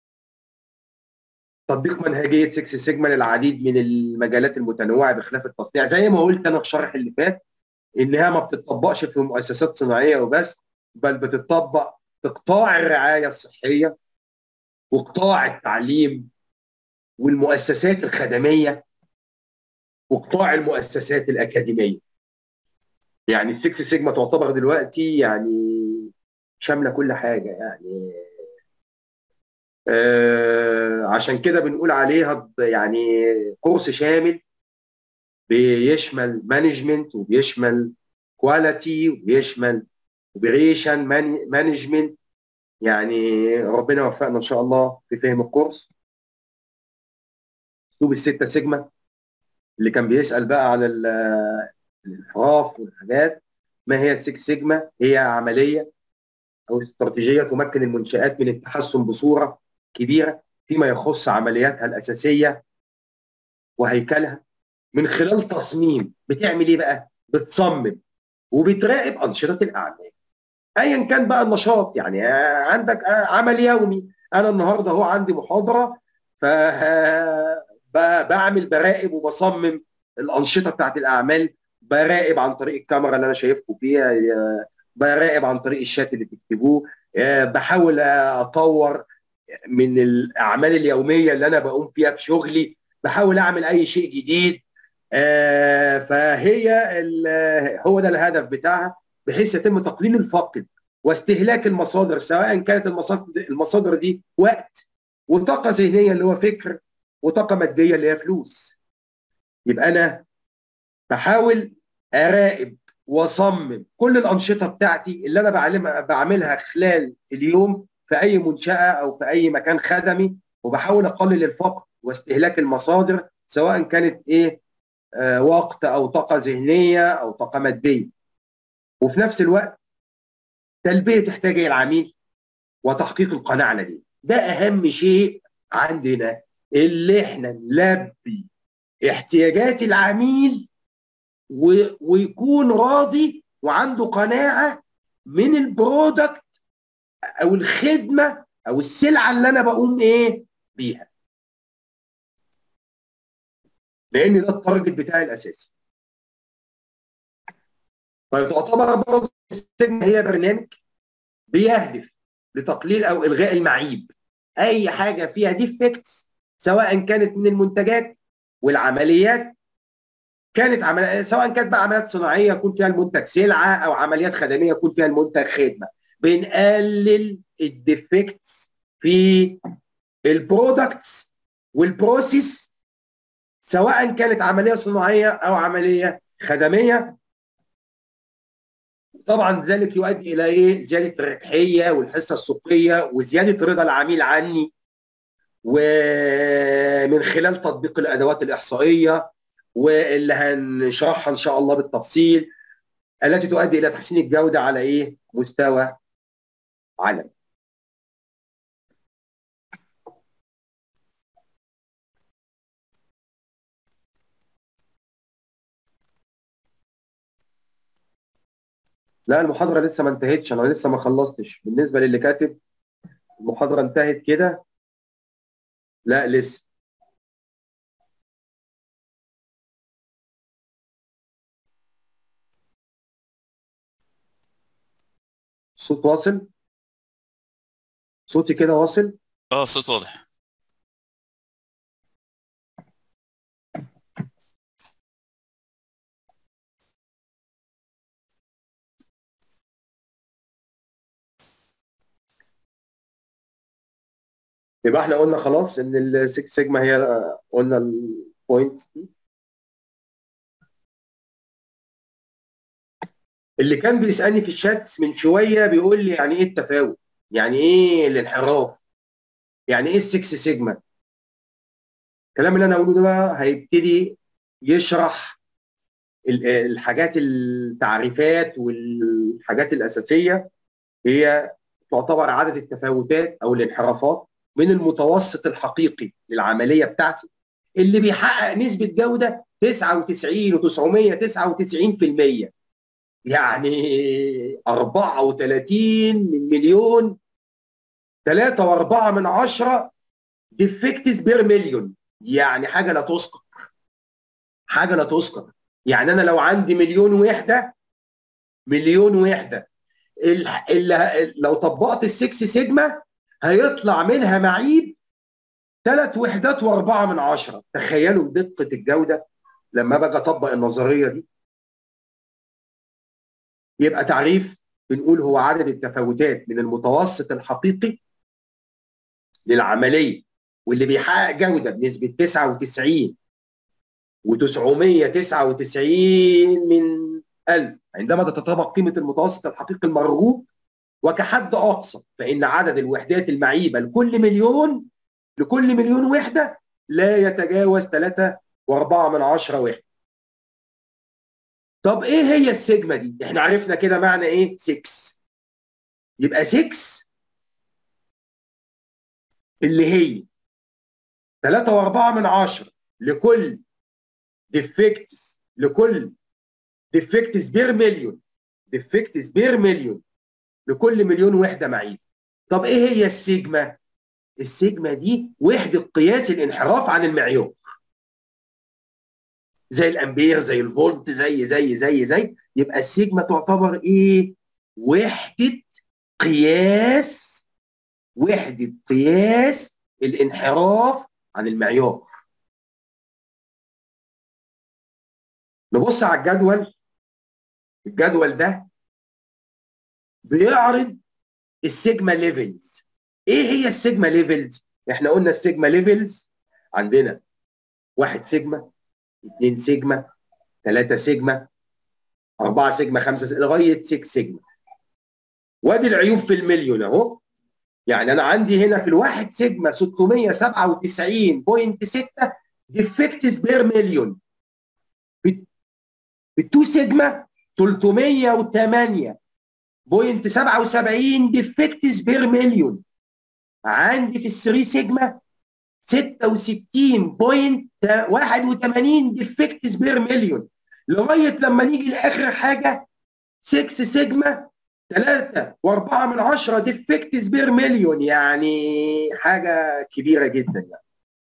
تطبيق منهجيه 6 سيجما للعديد من المجالات المتنوعه بخلاف التصنيع زي ما قلت انا في الشرح اللي فات انها ما بتطبقش في مؤسسات صناعيه وبس بل بتطبق في قطاع الرعايه الصحيه وقطاع التعليم والمؤسسات الخدميه وقطاع المؤسسات الاكاديميه يعني السكس سيجما تعتبر دلوقتي يعني شامله كل حاجه يعني آه عشان كده بنقول عليها يعني كورس شامل بيشمل مانجمنت وبيشمل كواليتي وبيشمل اوبريشن مانجمنت يعني ربنا يوفقنا ان شاء الله في فهم الكورس اسلوب الستة سيجما اللي كان بيسال بقى عن ال- الانحراف والحاجات ما هي السكس سيجما هي عمليه او استراتيجيه تمكن المنشات من التحسن بصوره كبيره فيما يخص عملياتها الاساسيه وهيكلها من خلال تصميم بتعمل ايه بقى؟ بتصمم وبتراقب انشطه الاعمال ايا كان بقى النشاط يعني آه، عندك آه، عمل يومي انا النهارده اهو عندي محاضره ف ب- بعمل براقب وبصمم الانشطه بتاعت الاعمال براقب عن طريق الكاميرا اللي انا شايفكم فيها آه، براقب عن طريق الشات اللي بتكتبوه آه، بحاول اطور من الاعمال اليوميه اللي انا بقوم فيها بشغلي بحاول اعمل اي شيء جديد آه، فهي ال- هو ده الهدف بتاعها بحيث يتم تقليل الفقد واستهلاك المصادر سواء كانت المصادر المصادر دي وقت وطاقه ذهنيه اللي هو فكر وطاقه ماديه اللي هي فلوس يبقى انا بحاول اراقب واصمم كل الانشطه بتاعتي اللي انا بعلمها بعملها خلال اليوم في اي منشاه او في اي مكان خدمي وبحاول اقلل الفقر واستهلاك المصادر سواء كانت ايه آه وقت او طاقه ذهنيه او طاقه ماديه وفي نفس الوقت تلبيه احتياج العميل وتحقيق القناعه لديه ده اهم شيء عندنا اللي احنا نلبي احتياجات العميل و... ويكون راضي وعنده قناعه من البرودكت او الخدمه او السلعه اللي انا بقوم ايه بيها لان ده التارجت بتاعي الاساسي طيب تعتبر برضه السجن هي برنامج بيهدف لتقليل او الغاء المعيب اي حاجه فيها ديفكتس سواء كانت من المنتجات والعمليات كانت عمل... سواء كانت بقى عمليات صناعيه يكون فيها المنتج سلعه او عمليات خدميه يكون فيها المنتج خدمه بنقلل الديفكتس في البرودكتس والبروسيس سواء كانت عمليه صناعيه او عمليه خدميه طبعا ذلك يؤدي الى ايه؟ زياده الربحيه والحصه السوقيه وزياده رضا العميل عني ومن خلال تطبيق الادوات الاحصائيه واللي هنشرحها ان شاء الله بالتفصيل التي تؤدي الى تحسين الجوده على ايه؟ مستوى عالمي. لا المحاضرة لسه ما انتهتش أنا لسه ما خلصتش بالنسبة للي كاتب المحاضرة انتهت كده لا لسه الصوت واصل صوتي كده واصل اه الصوت واضح يبقى احنا قلنا خلاص ان السكس سيجما هي قلنا البوينتس دي اللي كان بيسالني في الشات من شويه بيقول لي يعني ايه التفاوت؟ يعني ايه الانحراف؟ يعني ايه السكس سيجما؟ الكلام اللي انا هقوله ده بقى هيبتدي يشرح ال- الحاجات التعريفات والحاجات الاساسيه هي تعتبر عدد التفاوتات او الانحرافات من المتوسط الحقيقي للعمليه بتاعتي اللي بيحقق نسبه جوده 99 و999% يعني 34 من مليون 3.4 من عشرة ديفكتس بير مليون يعني حاجه لا تذكر حاجه لا تذكر يعني انا لو عندي مليون وحده مليون وحده ال- ال- لو طبقت السكس سيجما هيطلع منها معيب ثلاث وحدات واربعه من عشره تخيلوا دقه الجوده لما باجي اطبق النظريه دي يبقى تعريف بنقول هو عدد التفاوتات من المتوسط الحقيقي للعمليه واللي بيحقق جوده بنسبه 99 و999 من ألف عندما تتطابق قيمة المتوسط الحقيقي المرغوب وكحد أقصى فإن عدد الوحدات المعيبة لكل مليون لكل مليون وحدة لا يتجاوز 3 واربعة من عشرة واحد طب ايه هي السيجما دي؟ احنا عرفنا كده معنى ايه؟ 6 يبقى 6 اللي هي 3 و4 من 10 لكل ديفكتس لكل ديفكتس بير مليون ديفكتس بير مليون لكل مليون وحده معين طب ايه هي السيجما؟ السيجما دي وحده قياس الانحراف عن المعيار زي الامبير زي الفولت زي زي زي زي يبقى السيجما تعتبر ايه؟ وحده قياس وحده قياس الانحراف عن المعيار نبص على الجدول الجدول ده بيعرض السيجما ليفلز ايه هي السيجما ليفلز احنا قلنا السيجما ليفلز عندنا واحد سيجما اثنين سيجما ثلاثة سيجما أربعة سيجما خمسة سيجما لغاية 6 سيجما وادي العيوب في المليون أهو يعني أنا عندي هنا في الواحد سيجما 697.6 ديفكتس بير مليون في التو سيجما 308.77 ديفكتس بير مليون عندي في الثري سيجما 66.81 ديفكتس بير مليون لغايه لما نيجي لاخر حاجه 6 سيجما 3 و4 من 10 ديفكتس بير مليون يعني حاجه كبيره جدا يعني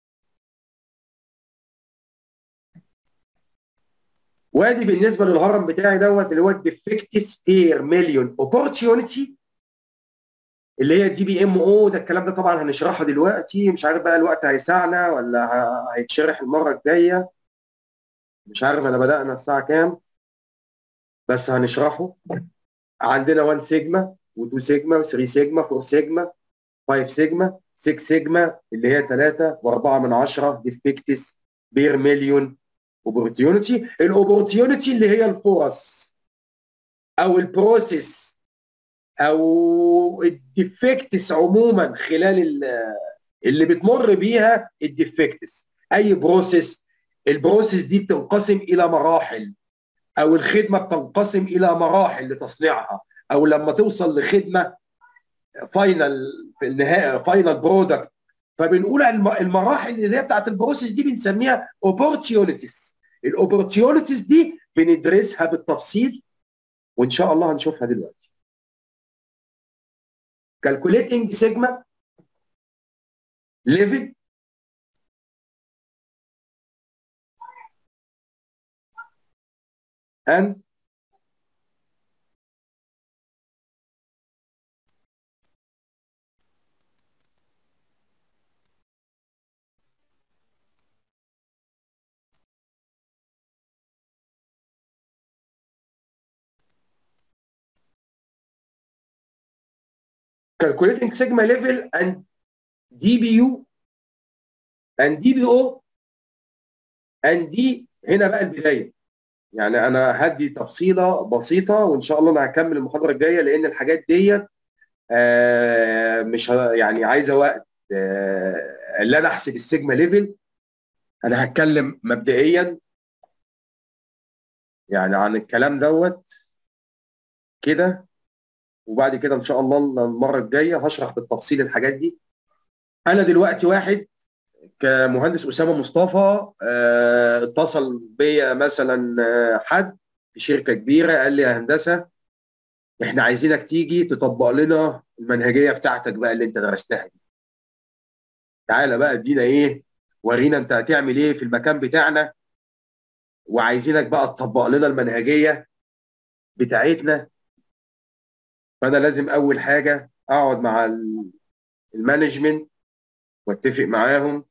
وادي بالنسبه للهرم بتاعي دوت اللي هو الديفكتس بير مليون اوبورتيونيتي اللي هي الدي بي ام او ده الكلام ده طبعا هنشرحه دلوقتي مش عارف بقى الوقت هيسعنا ولا هيتشرح المره الجايه مش عارف انا بدانا الساعه كام بس هنشرحه عندنا 1 سيجما و2 سيجما و3 سيجما 4 سيجما 5 سيجما 6 سيجما اللي هي 3 و4 من 10 ديفكتس بير مليون اوبورتيونيتي الاوبورتيونيتي اللي هي الفرص او البروسيس او الديفكتس عموما خلال اللي بتمر بيها الديفكتس اي بروسيس البروسيس دي بتنقسم الى مراحل او الخدمه بتنقسم الى مراحل لتصنيعها او لما توصل لخدمه فاينل في النهايه فاينل برودكت فبنقول المراحل اللي هي بتاعت البروسيس دي بنسميها اوبورتيونيتيز الاوبورتيونيتيز دي بندرسها بالتفصيل وان شاء الله هنشوفها دلوقتي calculating sigma level and calculating sigma level and DBU and DBO and دي هنا بقى البدايه يعني انا هدي تفصيله بسيطه وان شاء الله انا هكمل المحاضره الجايه لان الحاجات ديت آه مش يعني عايزه وقت آه اللي انا احسب السيجما ليفل انا هتكلم مبدئيا يعني عن الكلام دوت كده وبعد كده ان شاء الله المره الجايه هشرح بالتفصيل الحاجات دي انا دلوقتي واحد كمهندس اسامه مصطفى اه اتصل بيا مثلا حد في شركه كبيره قال لي يا هندسه احنا عايزينك تيجي تطبق لنا المنهجيه بتاعتك بقى اللي انت درستها دي تعالى بقى ادينا ايه ورينا انت هتعمل ايه في المكان بتاعنا وعايزينك بقى تطبق لنا المنهجيه بتاعتنا فانا لازم اول حاجه اقعد مع المانجمنت واتفق معاهم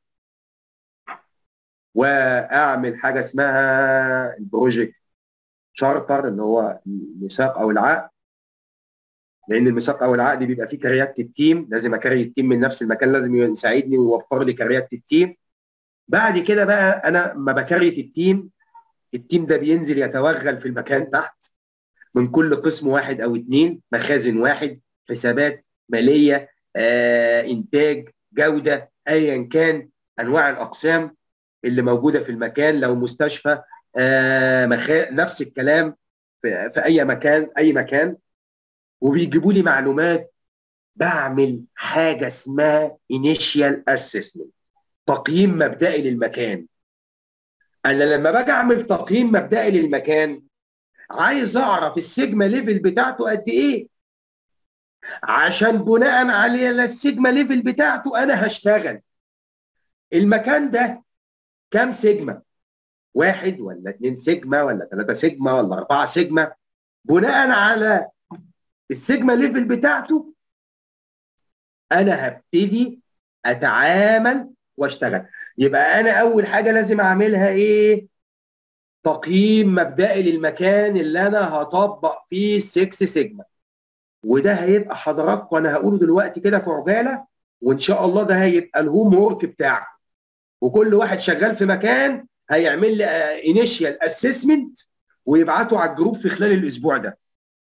واعمل حاجه اسمها البروجكت شارتر اللي هو الميثاق او العقد لان الميثاق او العقد بيبقى فيه كريات التيم لازم اكري التيم من نفس المكان لازم يساعدني ويوفر لي كريات التيم بعد كده بقى انا ما بكريت التيم التيم ده بينزل يتوغل في المكان تحت من كل قسم واحد او اثنين مخازن واحد حسابات ماليه آه، انتاج جوده ايا كان انواع الاقسام اللي موجوده في المكان لو مستشفى آه مخا... نفس الكلام في, في اي مكان اي مكان وبيجيبوا لي معلومات بعمل حاجه اسمها انيشيال اسسمنت تقييم مبدئي للمكان انا لما باجي اعمل تقييم مبدئي للمكان عايز اعرف السيجما ليفل بتاعته قد ايه عشان بناء على السيجما ليفل بتاعته انا هشتغل المكان ده كام سيجما واحد ولا اتنين سيجما ولا ثلاثة سيجما ولا أربعة سيجما بناء على السيجما ليفل بتاعته أنا هبتدي أتعامل واشتغل يبقى أنا أول حاجة لازم أعملها إيه؟ تقييم مبدئي للمكان اللي أنا هطبق فيه السكس سيجما وده هيبقى حضراتكم أنا هقوله دلوقتي كده في عجالة وإن شاء الله ده هيبقى الهوم وورك بتاعكم وكل واحد شغال في مكان هيعمل لي انيشيال اسسمنت ويبعته على الجروب في خلال الاسبوع ده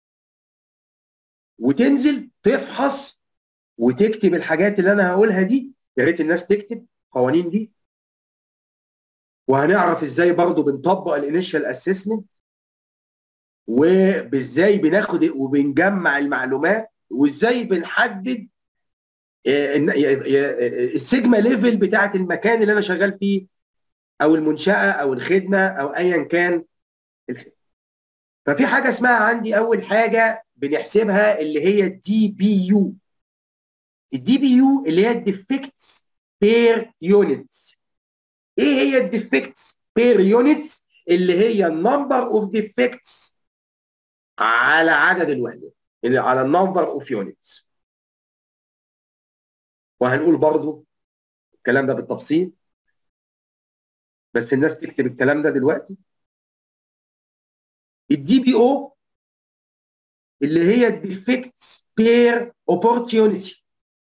وتنزل تفحص وتكتب الحاجات اللي انا هقولها دي يا ريت الناس تكتب القوانين دي وهنعرف ازاي برضو بنطبق الانيشيال اسسمنت وازاي بناخد وبنجمع المعلومات وازاي بنحدد السيجما ليفل بتاعت المكان اللي انا شغال فيه او المنشاه او الخدمه او ايا كان الخدمة. ففي حاجه اسمها عندي اول حاجه بنحسبها اللي هي الدي بي يو الدي بي يو اللي هي الديفكتس بير يونتس ايه هي الديفكتس بير يونتس اللي هي النمبر اوف ديفكتس على عدد الوحدات اللي على النمبر اوف يونتس وهنقول برضو الكلام ده بالتفصيل بس الناس تكتب الكلام ده دلوقتي الدي بي او اللي هي الديفكتس بير اوبورتيونيتي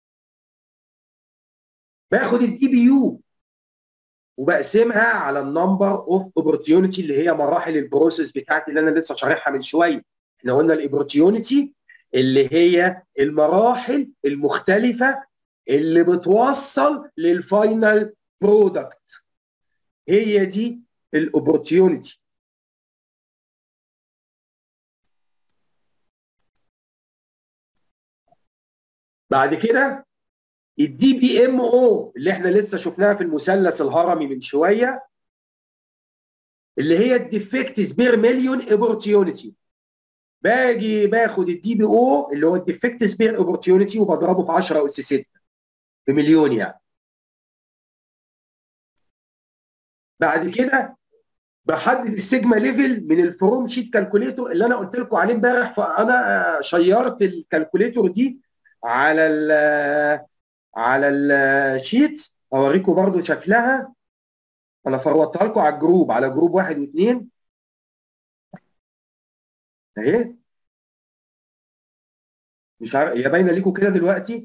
باخد الدي بي يو وبقسمها على النمبر اوف اوبورتيونيتي اللي هي مراحل البروسيس بتاعتي اللي انا لسه شارحها من شويه احنا قلنا الاوبورتيونيتي اللي هي المراحل المختلفه اللي بتوصل للفاينل برودكت هي دي الاوبورتيونيتي بعد كده الدي بي ام او اللي احنا لسه شفناها في المثلث الهرمي من شويه اللي هي الديفكتس بير مليون اوبورتيونيتي باجي باخد الدي بي او اللي هو الديفكتس بير اوبورتيونيتي وبضربه في 10 اس 6 بمليون يعني بعد كده بحدد السيجما ليفل من الفروم شيت كالكوليتور اللي انا قلت لكم عليه امبارح فانا شيرت الكالكوليتور دي على ال على الشيت اوريكم برضو شكلها انا فروضتها لكم على الجروب على جروب واحد واثنين اهي مش عارف هي باينه لكم كده دلوقتي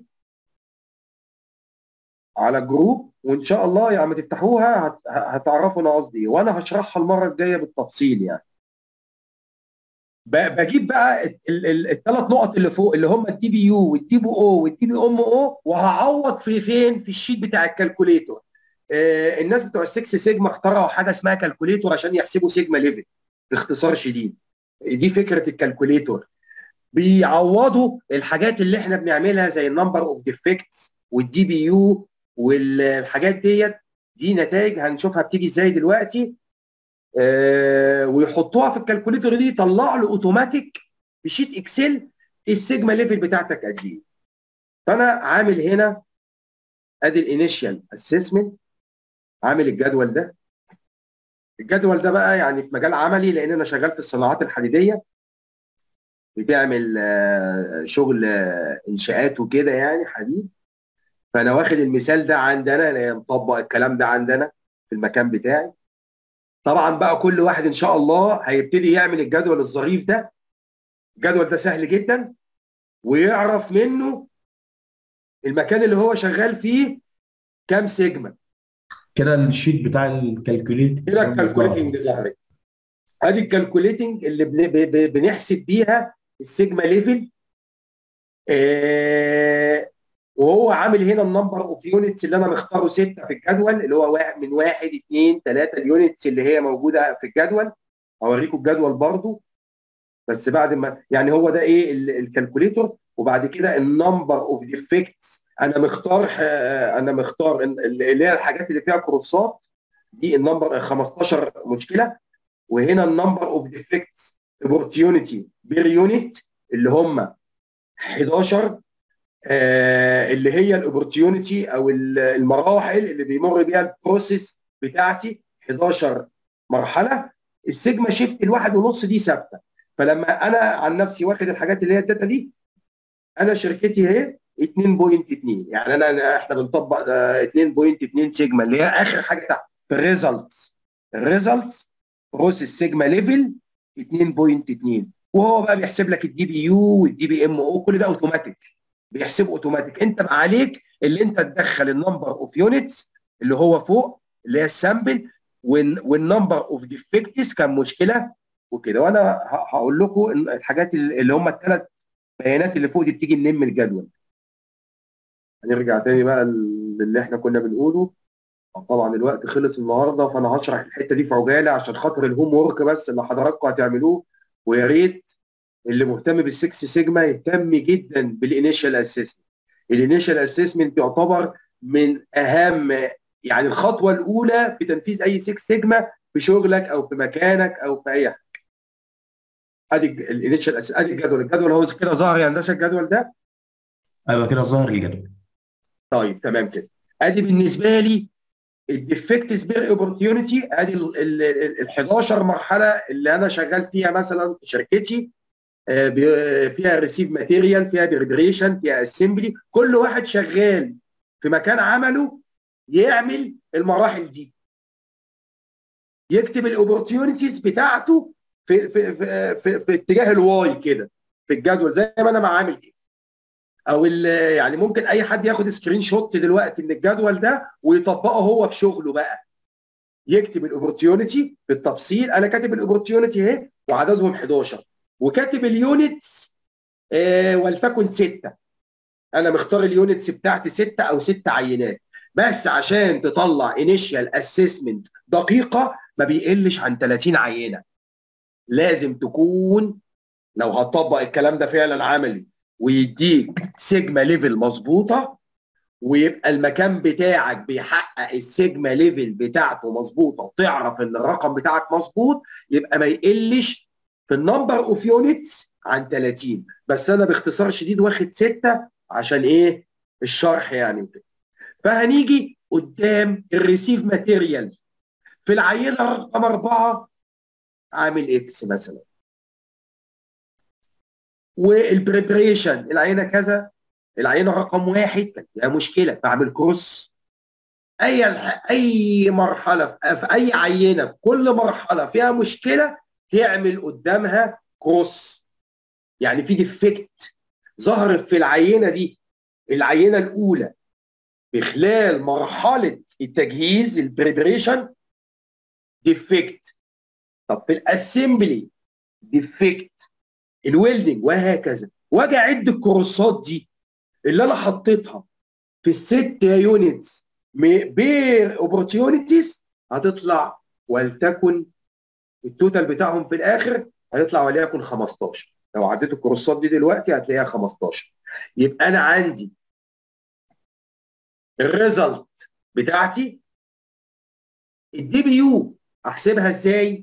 على الجروب وان شاء الله يعني تفتحوها هت... هتعرفوا انا قصدي ايه وانا هشرحها المره الجايه بالتفصيل يعني ب... بجيب بقى الثلاث نقط اللي فوق اللي هم الدي بي يو والدي بي او والدي بي ام او وهعوض في فين في الشيت بتاع الكالكوليتور آه الناس بتوع السكس سيجما اخترعوا حاجه اسمها كالكوليتور عشان يحسبوا سيجما ليفل باختصار شديد دي فكره الكالكوليتور بيعوضوا الحاجات اللي احنا بنعملها زي النمبر اوف ديفكتس والدي بي يو والحاجات ديت دي نتائج هنشوفها بتيجي ازاي دلوقتي آه ويحطوها في الكالكوليتر دي يطلع له اوتوماتيك في شيت اكسل السيجما ليفل بتاعتك قد ايه فانا عامل هنا ادي الانيشال اسسمنت عامل الجدول ده الجدول ده بقى يعني في مجال عملي لان انا شغال في الصناعات الحديديه بتعمل آه شغل آه انشاءات وكده يعني حديد فانا واخد المثال ده عندنا انا مطبق الكلام ده عندنا في المكان بتاعي طبعا بقى كل واحد ان شاء الله هيبتدي يعمل الجدول الظريف ده الجدول ده سهل جدا ويعرف منه المكان اللي هو شغال فيه كام سيجما كده الشيت بتاع الكالكوليت كده الكالكوليتنج ظهرت ادي الكالكوليتنج اللي بن- بنحسب بيها السيجما ليفل آه وهو عامل هنا النمبر اوف يونتس اللي انا مختاره سته في الجدول اللي هو واحد من واحد اثنين ثلاثه اليونتس اللي هي موجوده في الجدول اوريكم الجدول برضو بس بعد ما يعني هو ده ايه ال- الكالكوليتور وبعد كده النمبر اوف ديفكتس انا مختار آه، انا مختار ال- اللي هي الحاجات اللي فيها كروسات دي النمبر 15 مشكله وهنا النمبر اوف ديفكتس اوبورتيونيتي بير يونت اللي هم 11 آه، اللي هي الاوبورتيونيتي او ال- المراحل اللي بيمر بيها البروسيس بتاعتي 11 مرحله السيجما شيفت الواحد ونص دي ثابته فلما انا عن نفسي واخد الحاجات اللي هي الداتا دي انا شركتي اهي 2.2 يعني انا أنا- احنا بنطبق آه، 2.2 سيجما اللي هي اخر حاجه تحت في الريزلتس الريزلتس بروسيس سيجما ليفل 2.2 وهو بقى بيحسب لك الدي بي يو والدي بي ام او كل ده اوتوماتيك بيحسبه اوتوماتيك انت بقى عليك اللي انت تدخل النمبر اوف يونتس اللي هو فوق اللي هي السامبل والنمبر اوف ديفكتس كان مشكله وكده وانا ه- هقول لكم إن الحاجات اللي هم الثلاث بيانات اللي فوق دي بتيجي منين من الجدول هنرجع تاني بقى للي احنا كنا بنقوله طبعا الوقت خلص النهارده فانا هشرح الحته دي في عجاله عشان خاطر الهوم ورك بس اللي حضراتكم هتعملوه ويا ريت اللي مهتم بالسكس سيجما يهتم جدا بالانيشال اسسمنت الانيشال اسسمنت يعتبر من اهم يعني الخطوه الاولى في تنفيذ اي سكس سيجما في شغلك او في مكانك او في اي حاجه ادي الانيشال ادي الجدول الجدول هو كده ظاهر يا هندسه الجدول ده ايوه كده ظاهر الجدول طيب تمام كده ادي بالنسبه لي الديفكتس بير اوبورتيونيتي ادي ال 11 مرحله اللي انا شغال فيها مثلا في شركتي آه، بي- فيها ريسيف ماتيريال فيها بريبريشن فيها اسمبلي كل واحد شغال في مكان عمله يعمل المراحل دي يكتب الاوبورتيونيتيز بتاعته في في في في, في اتجاه الواي كده في الجدول زي ما انا بعمل كده او ال- يعني ممكن اي حد ياخد سكرين شوت دلوقتي من الجدول ده ويطبقه هو في شغله بقى يكتب الاوبورتيونيتي بالتفصيل انا كاتب الاوبورتيونيتي اهي وعددهم 11 وكاتب اليونتس آه ولتكن سته انا مختار اليونتس بتاعتي سته او ست عينات بس عشان تطلع انيشال اسسمنت دقيقه ما بيقلش عن 30 عينه لازم تكون لو هتطبق الكلام ده فعلا عملي ويديك سيجما ليفل مظبوطه ويبقى المكان بتاعك بيحقق السيجما ليفل بتاعته مظبوطه وتعرف ان الرقم بتاعك مظبوط يبقى ما يقلش في النمبر اوف يونتس عن 30 بس انا باختصار شديد واخد سته عشان ايه الشرح يعني وكده فهنيجي قدام الريسيف ماتيريال في العينه رقم اربعه عامل اكس مثلا والبريبريشن العينه كذا العينه رقم واحد كان فيها مشكله بعمل كروس اي اي مرحله في في اي عينه في كل مرحله فيها مشكله تعمل قدامها كروس يعني في ديفكت ظهرت في العينه دي العينه الاولى في خلال مرحله التجهيز البريبريشن ديفكت طب في الاسمبلي ديفكت الويلدنج وهكذا واجي اعد الكورسات دي اللي انا حطيتها في الست يونتس بير اوبورتيونيتيز هتطلع ولتكن التوتال بتاعهم في الاخر هيطلع وليكن 15 لو عديت الكورسات دي دلوقتي هتلاقيها 15 يبقى انا عندي الريزلت بتاعتي الدي بي يو احسبها ازاي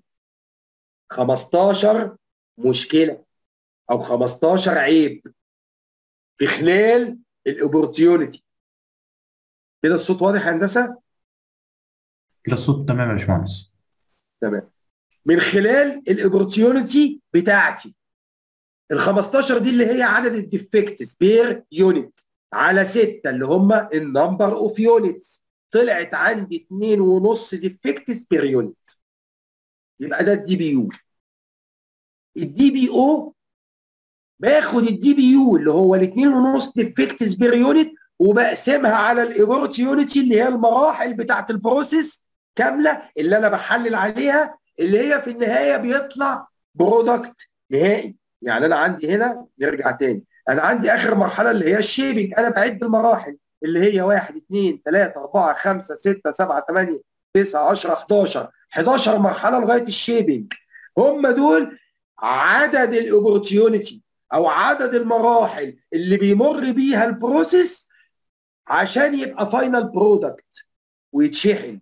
15 مشكله او 15 عيب في خلال الاوبورتيونيتي كده الصوت واضح يا هندسه كده الصوت تمام يا باشمهندس تمام من خلال الاوبورتيونيتي بتاعتي ال 15 دي اللي هي عدد الديفكتس بير يونت على 6 اللي هم النمبر اوف يونتس طلعت عندي 2.5 ديفكتس بير يونت يبقى ده الدي بي يو الدي بي او باخد الدي بي يو اللي هو الاثنين ونص ديفكتس بير يونت وبقسمها على الاوبورتيونيتي اللي هي المراحل بتاعت البروسيس كامله اللي انا بحلل عليها اللي هي في النهايه بيطلع برودكت نهائي يعني انا عندي هنا نرجع تاني انا عندي اخر مرحله اللي هي الشيبنج انا بعد المراحل اللي هي 1 2 3 4 5 6 7 8 9 10 11 11 مرحله لغايه الشيبنج هم دول عدد الاوبورتيونيتي او عدد المراحل اللي بيمر بيها البروسيس عشان يبقى فاينل برودكت ويتشحن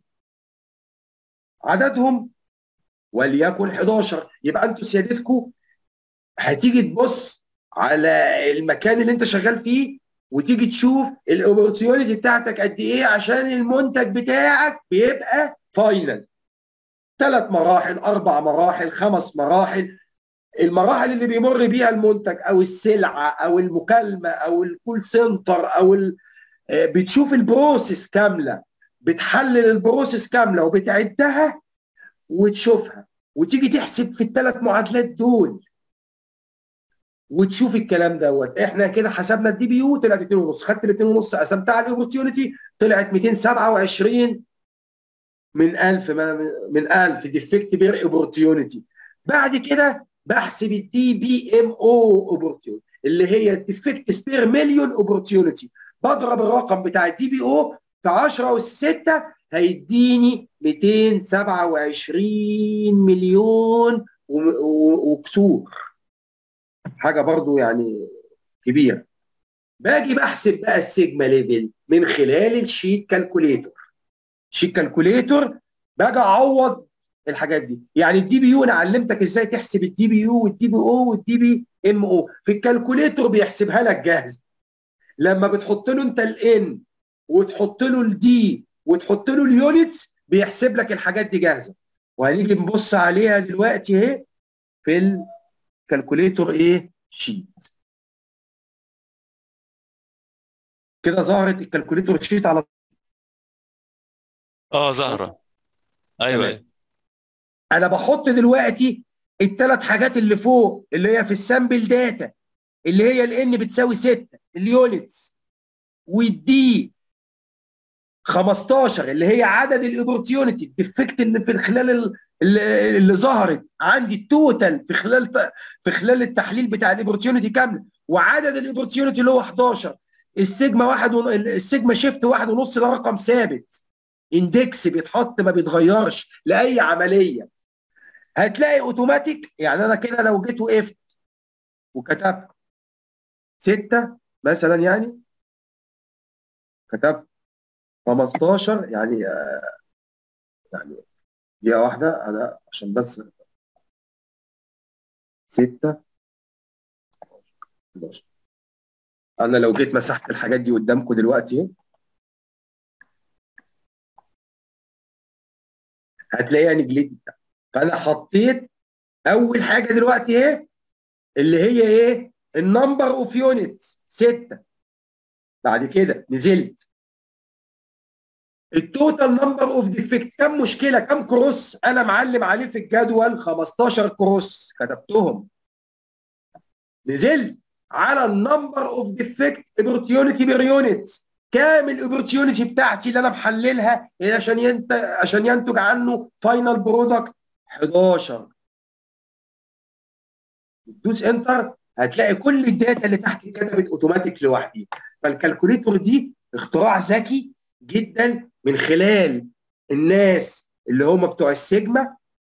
عددهم وليكن 11 يبقى انتوا سيادتكم هتيجي تبص على المكان اللي انت شغال فيه وتيجي تشوف الاوبورتيونيتي بتاعتك قد ايه عشان المنتج بتاعك بيبقى فاينل ثلاث مراحل اربع مراحل خمس مراحل المراحل اللي بيمر بيها المنتج او السلعه او المكالمه او الكول سنتر او ال... بتشوف البروسيس كامله بتحلل البروسيس كامله وبتعدها وتشوفها وتيجي تحسب في الثلاث معادلات دول وتشوف الكلام دوت احنا كده حسبنا الدي بي يو طلعت 2 ونص خدت ال 2 ونص قسمتها على الاوبورتيونيتي طلعت 227 من 1000 من 1000 ديفكت بير اوبورتيونيتي بعد كده بحسب الدي بي ام او اوبورتيونيتي اللي هي الديفكت سبير مليون اوبورتيونيتي بضرب الرقم بتاع الدي بي او في 10 اس 6 هيديني 227 مليون وكسور حاجه برضو يعني كبيره باجي بحسب بقى السيجما ليفل من خلال الشيت كالكوليتور شيت كالكوليتور باجي اعوض الحاجات دي يعني الدي بي يو انا علمتك ازاي تحسب الدي بي يو والدي بي او والدي بي ام او في الكالكوليتور بيحسبها لك جاهزه لما بتحط له انت الان وتحط له الدي وتحط له اليونتس بيحسب لك الحاجات دي جاهزه وهنيجي نبص عليها دلوقتي اهي في الكالكوليتور ايه شيت كده ظهرت الكالكوليتور شيت على اه زهرة ايوه ايوه انا بحط دلوقتي الثلاث حاجات اللي فوق اللي هي في السامبل داتا اللي هي الان بتساوي 6 اليونتس والدي 15 اللي هي عدد الاوبورتيونيتي الديفكت اللي في خلال اللي, اللي ظهرت عندي التوتال في خلال في خلال التحليل بتاع الاوبورتيونيتي كامله وعدد الاوبورتيونيتي اللي هو 11 السيجما واحد ون... السيجما شيفت واحد ونص ده رقم ثابت اندكس بيتحط ما بيتغيرش لاي عمليه هتلاقي اوتوماتيك يعني انا كده لو جيت وقفت وكتبت 6 مثلا يعني كتبت 15 يعني آه يعني دقيقة واحدة أنا عشان بس 6 11 أنا لو جيت مسحت الحاجات دي قدامكم دلوقتي هتلاقيها نجليت فأنا حطيت أول حاجة دلوقتي إيه اللي هي إيه النمبر أوف يونتس 6 بعد كده نزلت التوتال نمبر اوف ديفكت كم مشكله كم كروس انا معلم عليه في الجدول 15 كروس كتبتهم نزلت على النمبر اوف ديفكت اوبورتيونيتي بير يونت كام الاوبورتيونيتي بتاعتي اللي انا محللها عشان ينتج عشان ينتج عنه فاينل برودكت 11 تدوس انتر هتلاقي كل الداتا اللي تحت اتكتبت اوتوماتيك لوحدي فالكالكوليتور دي اختراع ذكي جدا من خلال الناس اللي هم بتوع السيجما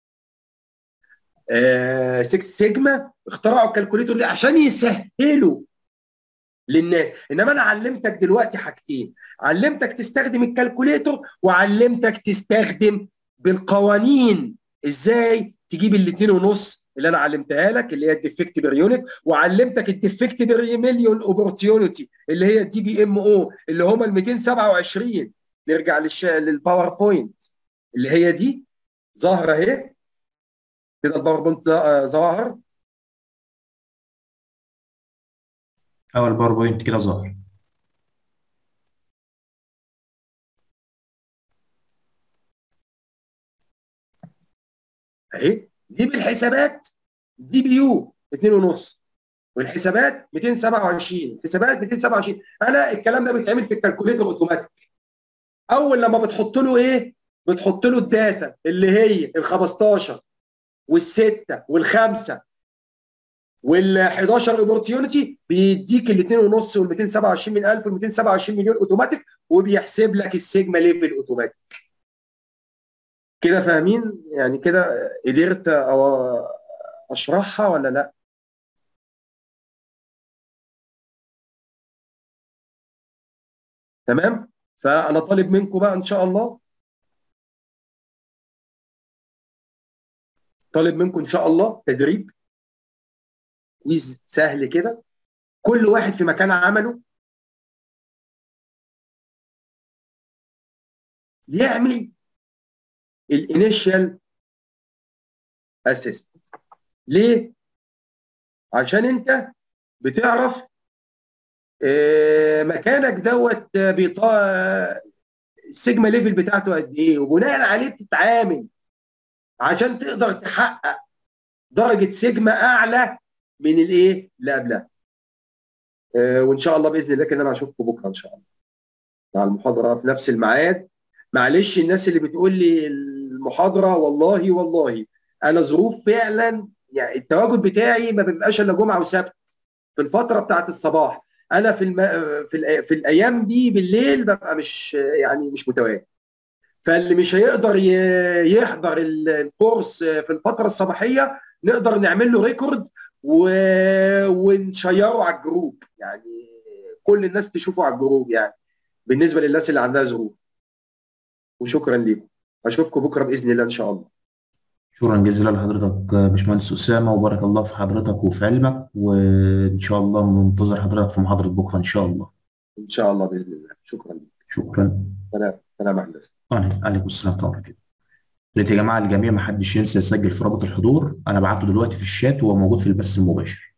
آه 6 سيجما اخترعوا الكالكوليتور دي عشان يسهلوا للناس انما انا علمتك دلوقتي حاجتين علمتك تستخدم الكالكوليتور وعلمتك تستخدم بالقوانين ازاي تجيب الاثنين ونص اللي انا علمتها لك اللي هي الديفكت بير يونت وعلمتك الديفكت بير مليون اوبورتيونيتي اللي هي الدي بي ام او اللي هم ال 227 نرجع للش... للباوربوينت اللي هي دي ظاهره اهي كده الباوربوينت ظاهر اول باوربوينت كده ظاهر اهي دي بالحسابات دي بي يو 2 ونص والحسابات 227 الحسابات 227 انا الكلام ده بيتعمل في الكالكوليتر اوتوماتيك اول لما بتحط له ايه بتحط له الداتا اللي هي ال 15 والسته والخمسه وال 11 اوبورتيونيتي بيديك ال 2.5 وال 227 من 1000 وال 227 مليون اوتوماتيك وبيحسب لك السيجما ليفل اوتوماتيك كده فاهمين يعني كده قدرت أو اشرحها ولا لا تمام فانا طالب منكم بقى ان شاء الله طالب منكم ان شاء الله تدريب كويز سهل كده كل واحد في مكان عمله يعمل الانيشال اسيست ليه عشان انت بتعرف آه، مكانك دوت بيطا السيجما ليفل بتاعته قد ايه وبناء عليه بتتعامل عشان تقدر تحقق درجه سيجما اعلى من الايه اللي قبلها آه، وان شاء الله باذن الله كده انا هشوفكم بكره ان شاء الله مع المحاضره في نفس الميعاد معلش الناس اللي بتقول لي المحاضره والله والله انا ظروف فعلا يعني التواجد بتاعي ما بيبقاش الا جمعه وسبت في الفتره بتاعت الصباح انا في الم... في, الأ... في الايام دي بالليل ببقى مش يعني مش متواجد فاللي مش هيقدر ي... يحضر الكورس في الفتره الصباحيه نقدر نعمل له ريكورد و... ونشيره على الجروب يعني كل الناس تشوفه على الجروب يعني بالنسبه للناس اللي عندها ظروف وشكرا لكم اشوفكم بكره باذن الله ان شاء الله شكرا جزيلا لحضرتك آه، باشمهندس أسامة وبارك الله في حضرتك وفي علمك وإن شاء الله منتظر حضرتك في محاضرة بكرة إن شاء الله ان شاء الله باذن الله شكرا لك شكرا سلام سلام هندسه عليكم عليكم السلام ورحمة الله وبركاته يا ريت يا جماعة الجميع ما حدش ينسى يسجل في رابط الحضور أنا بعته دلوقتي في الشات وهو موجود في البث المباشر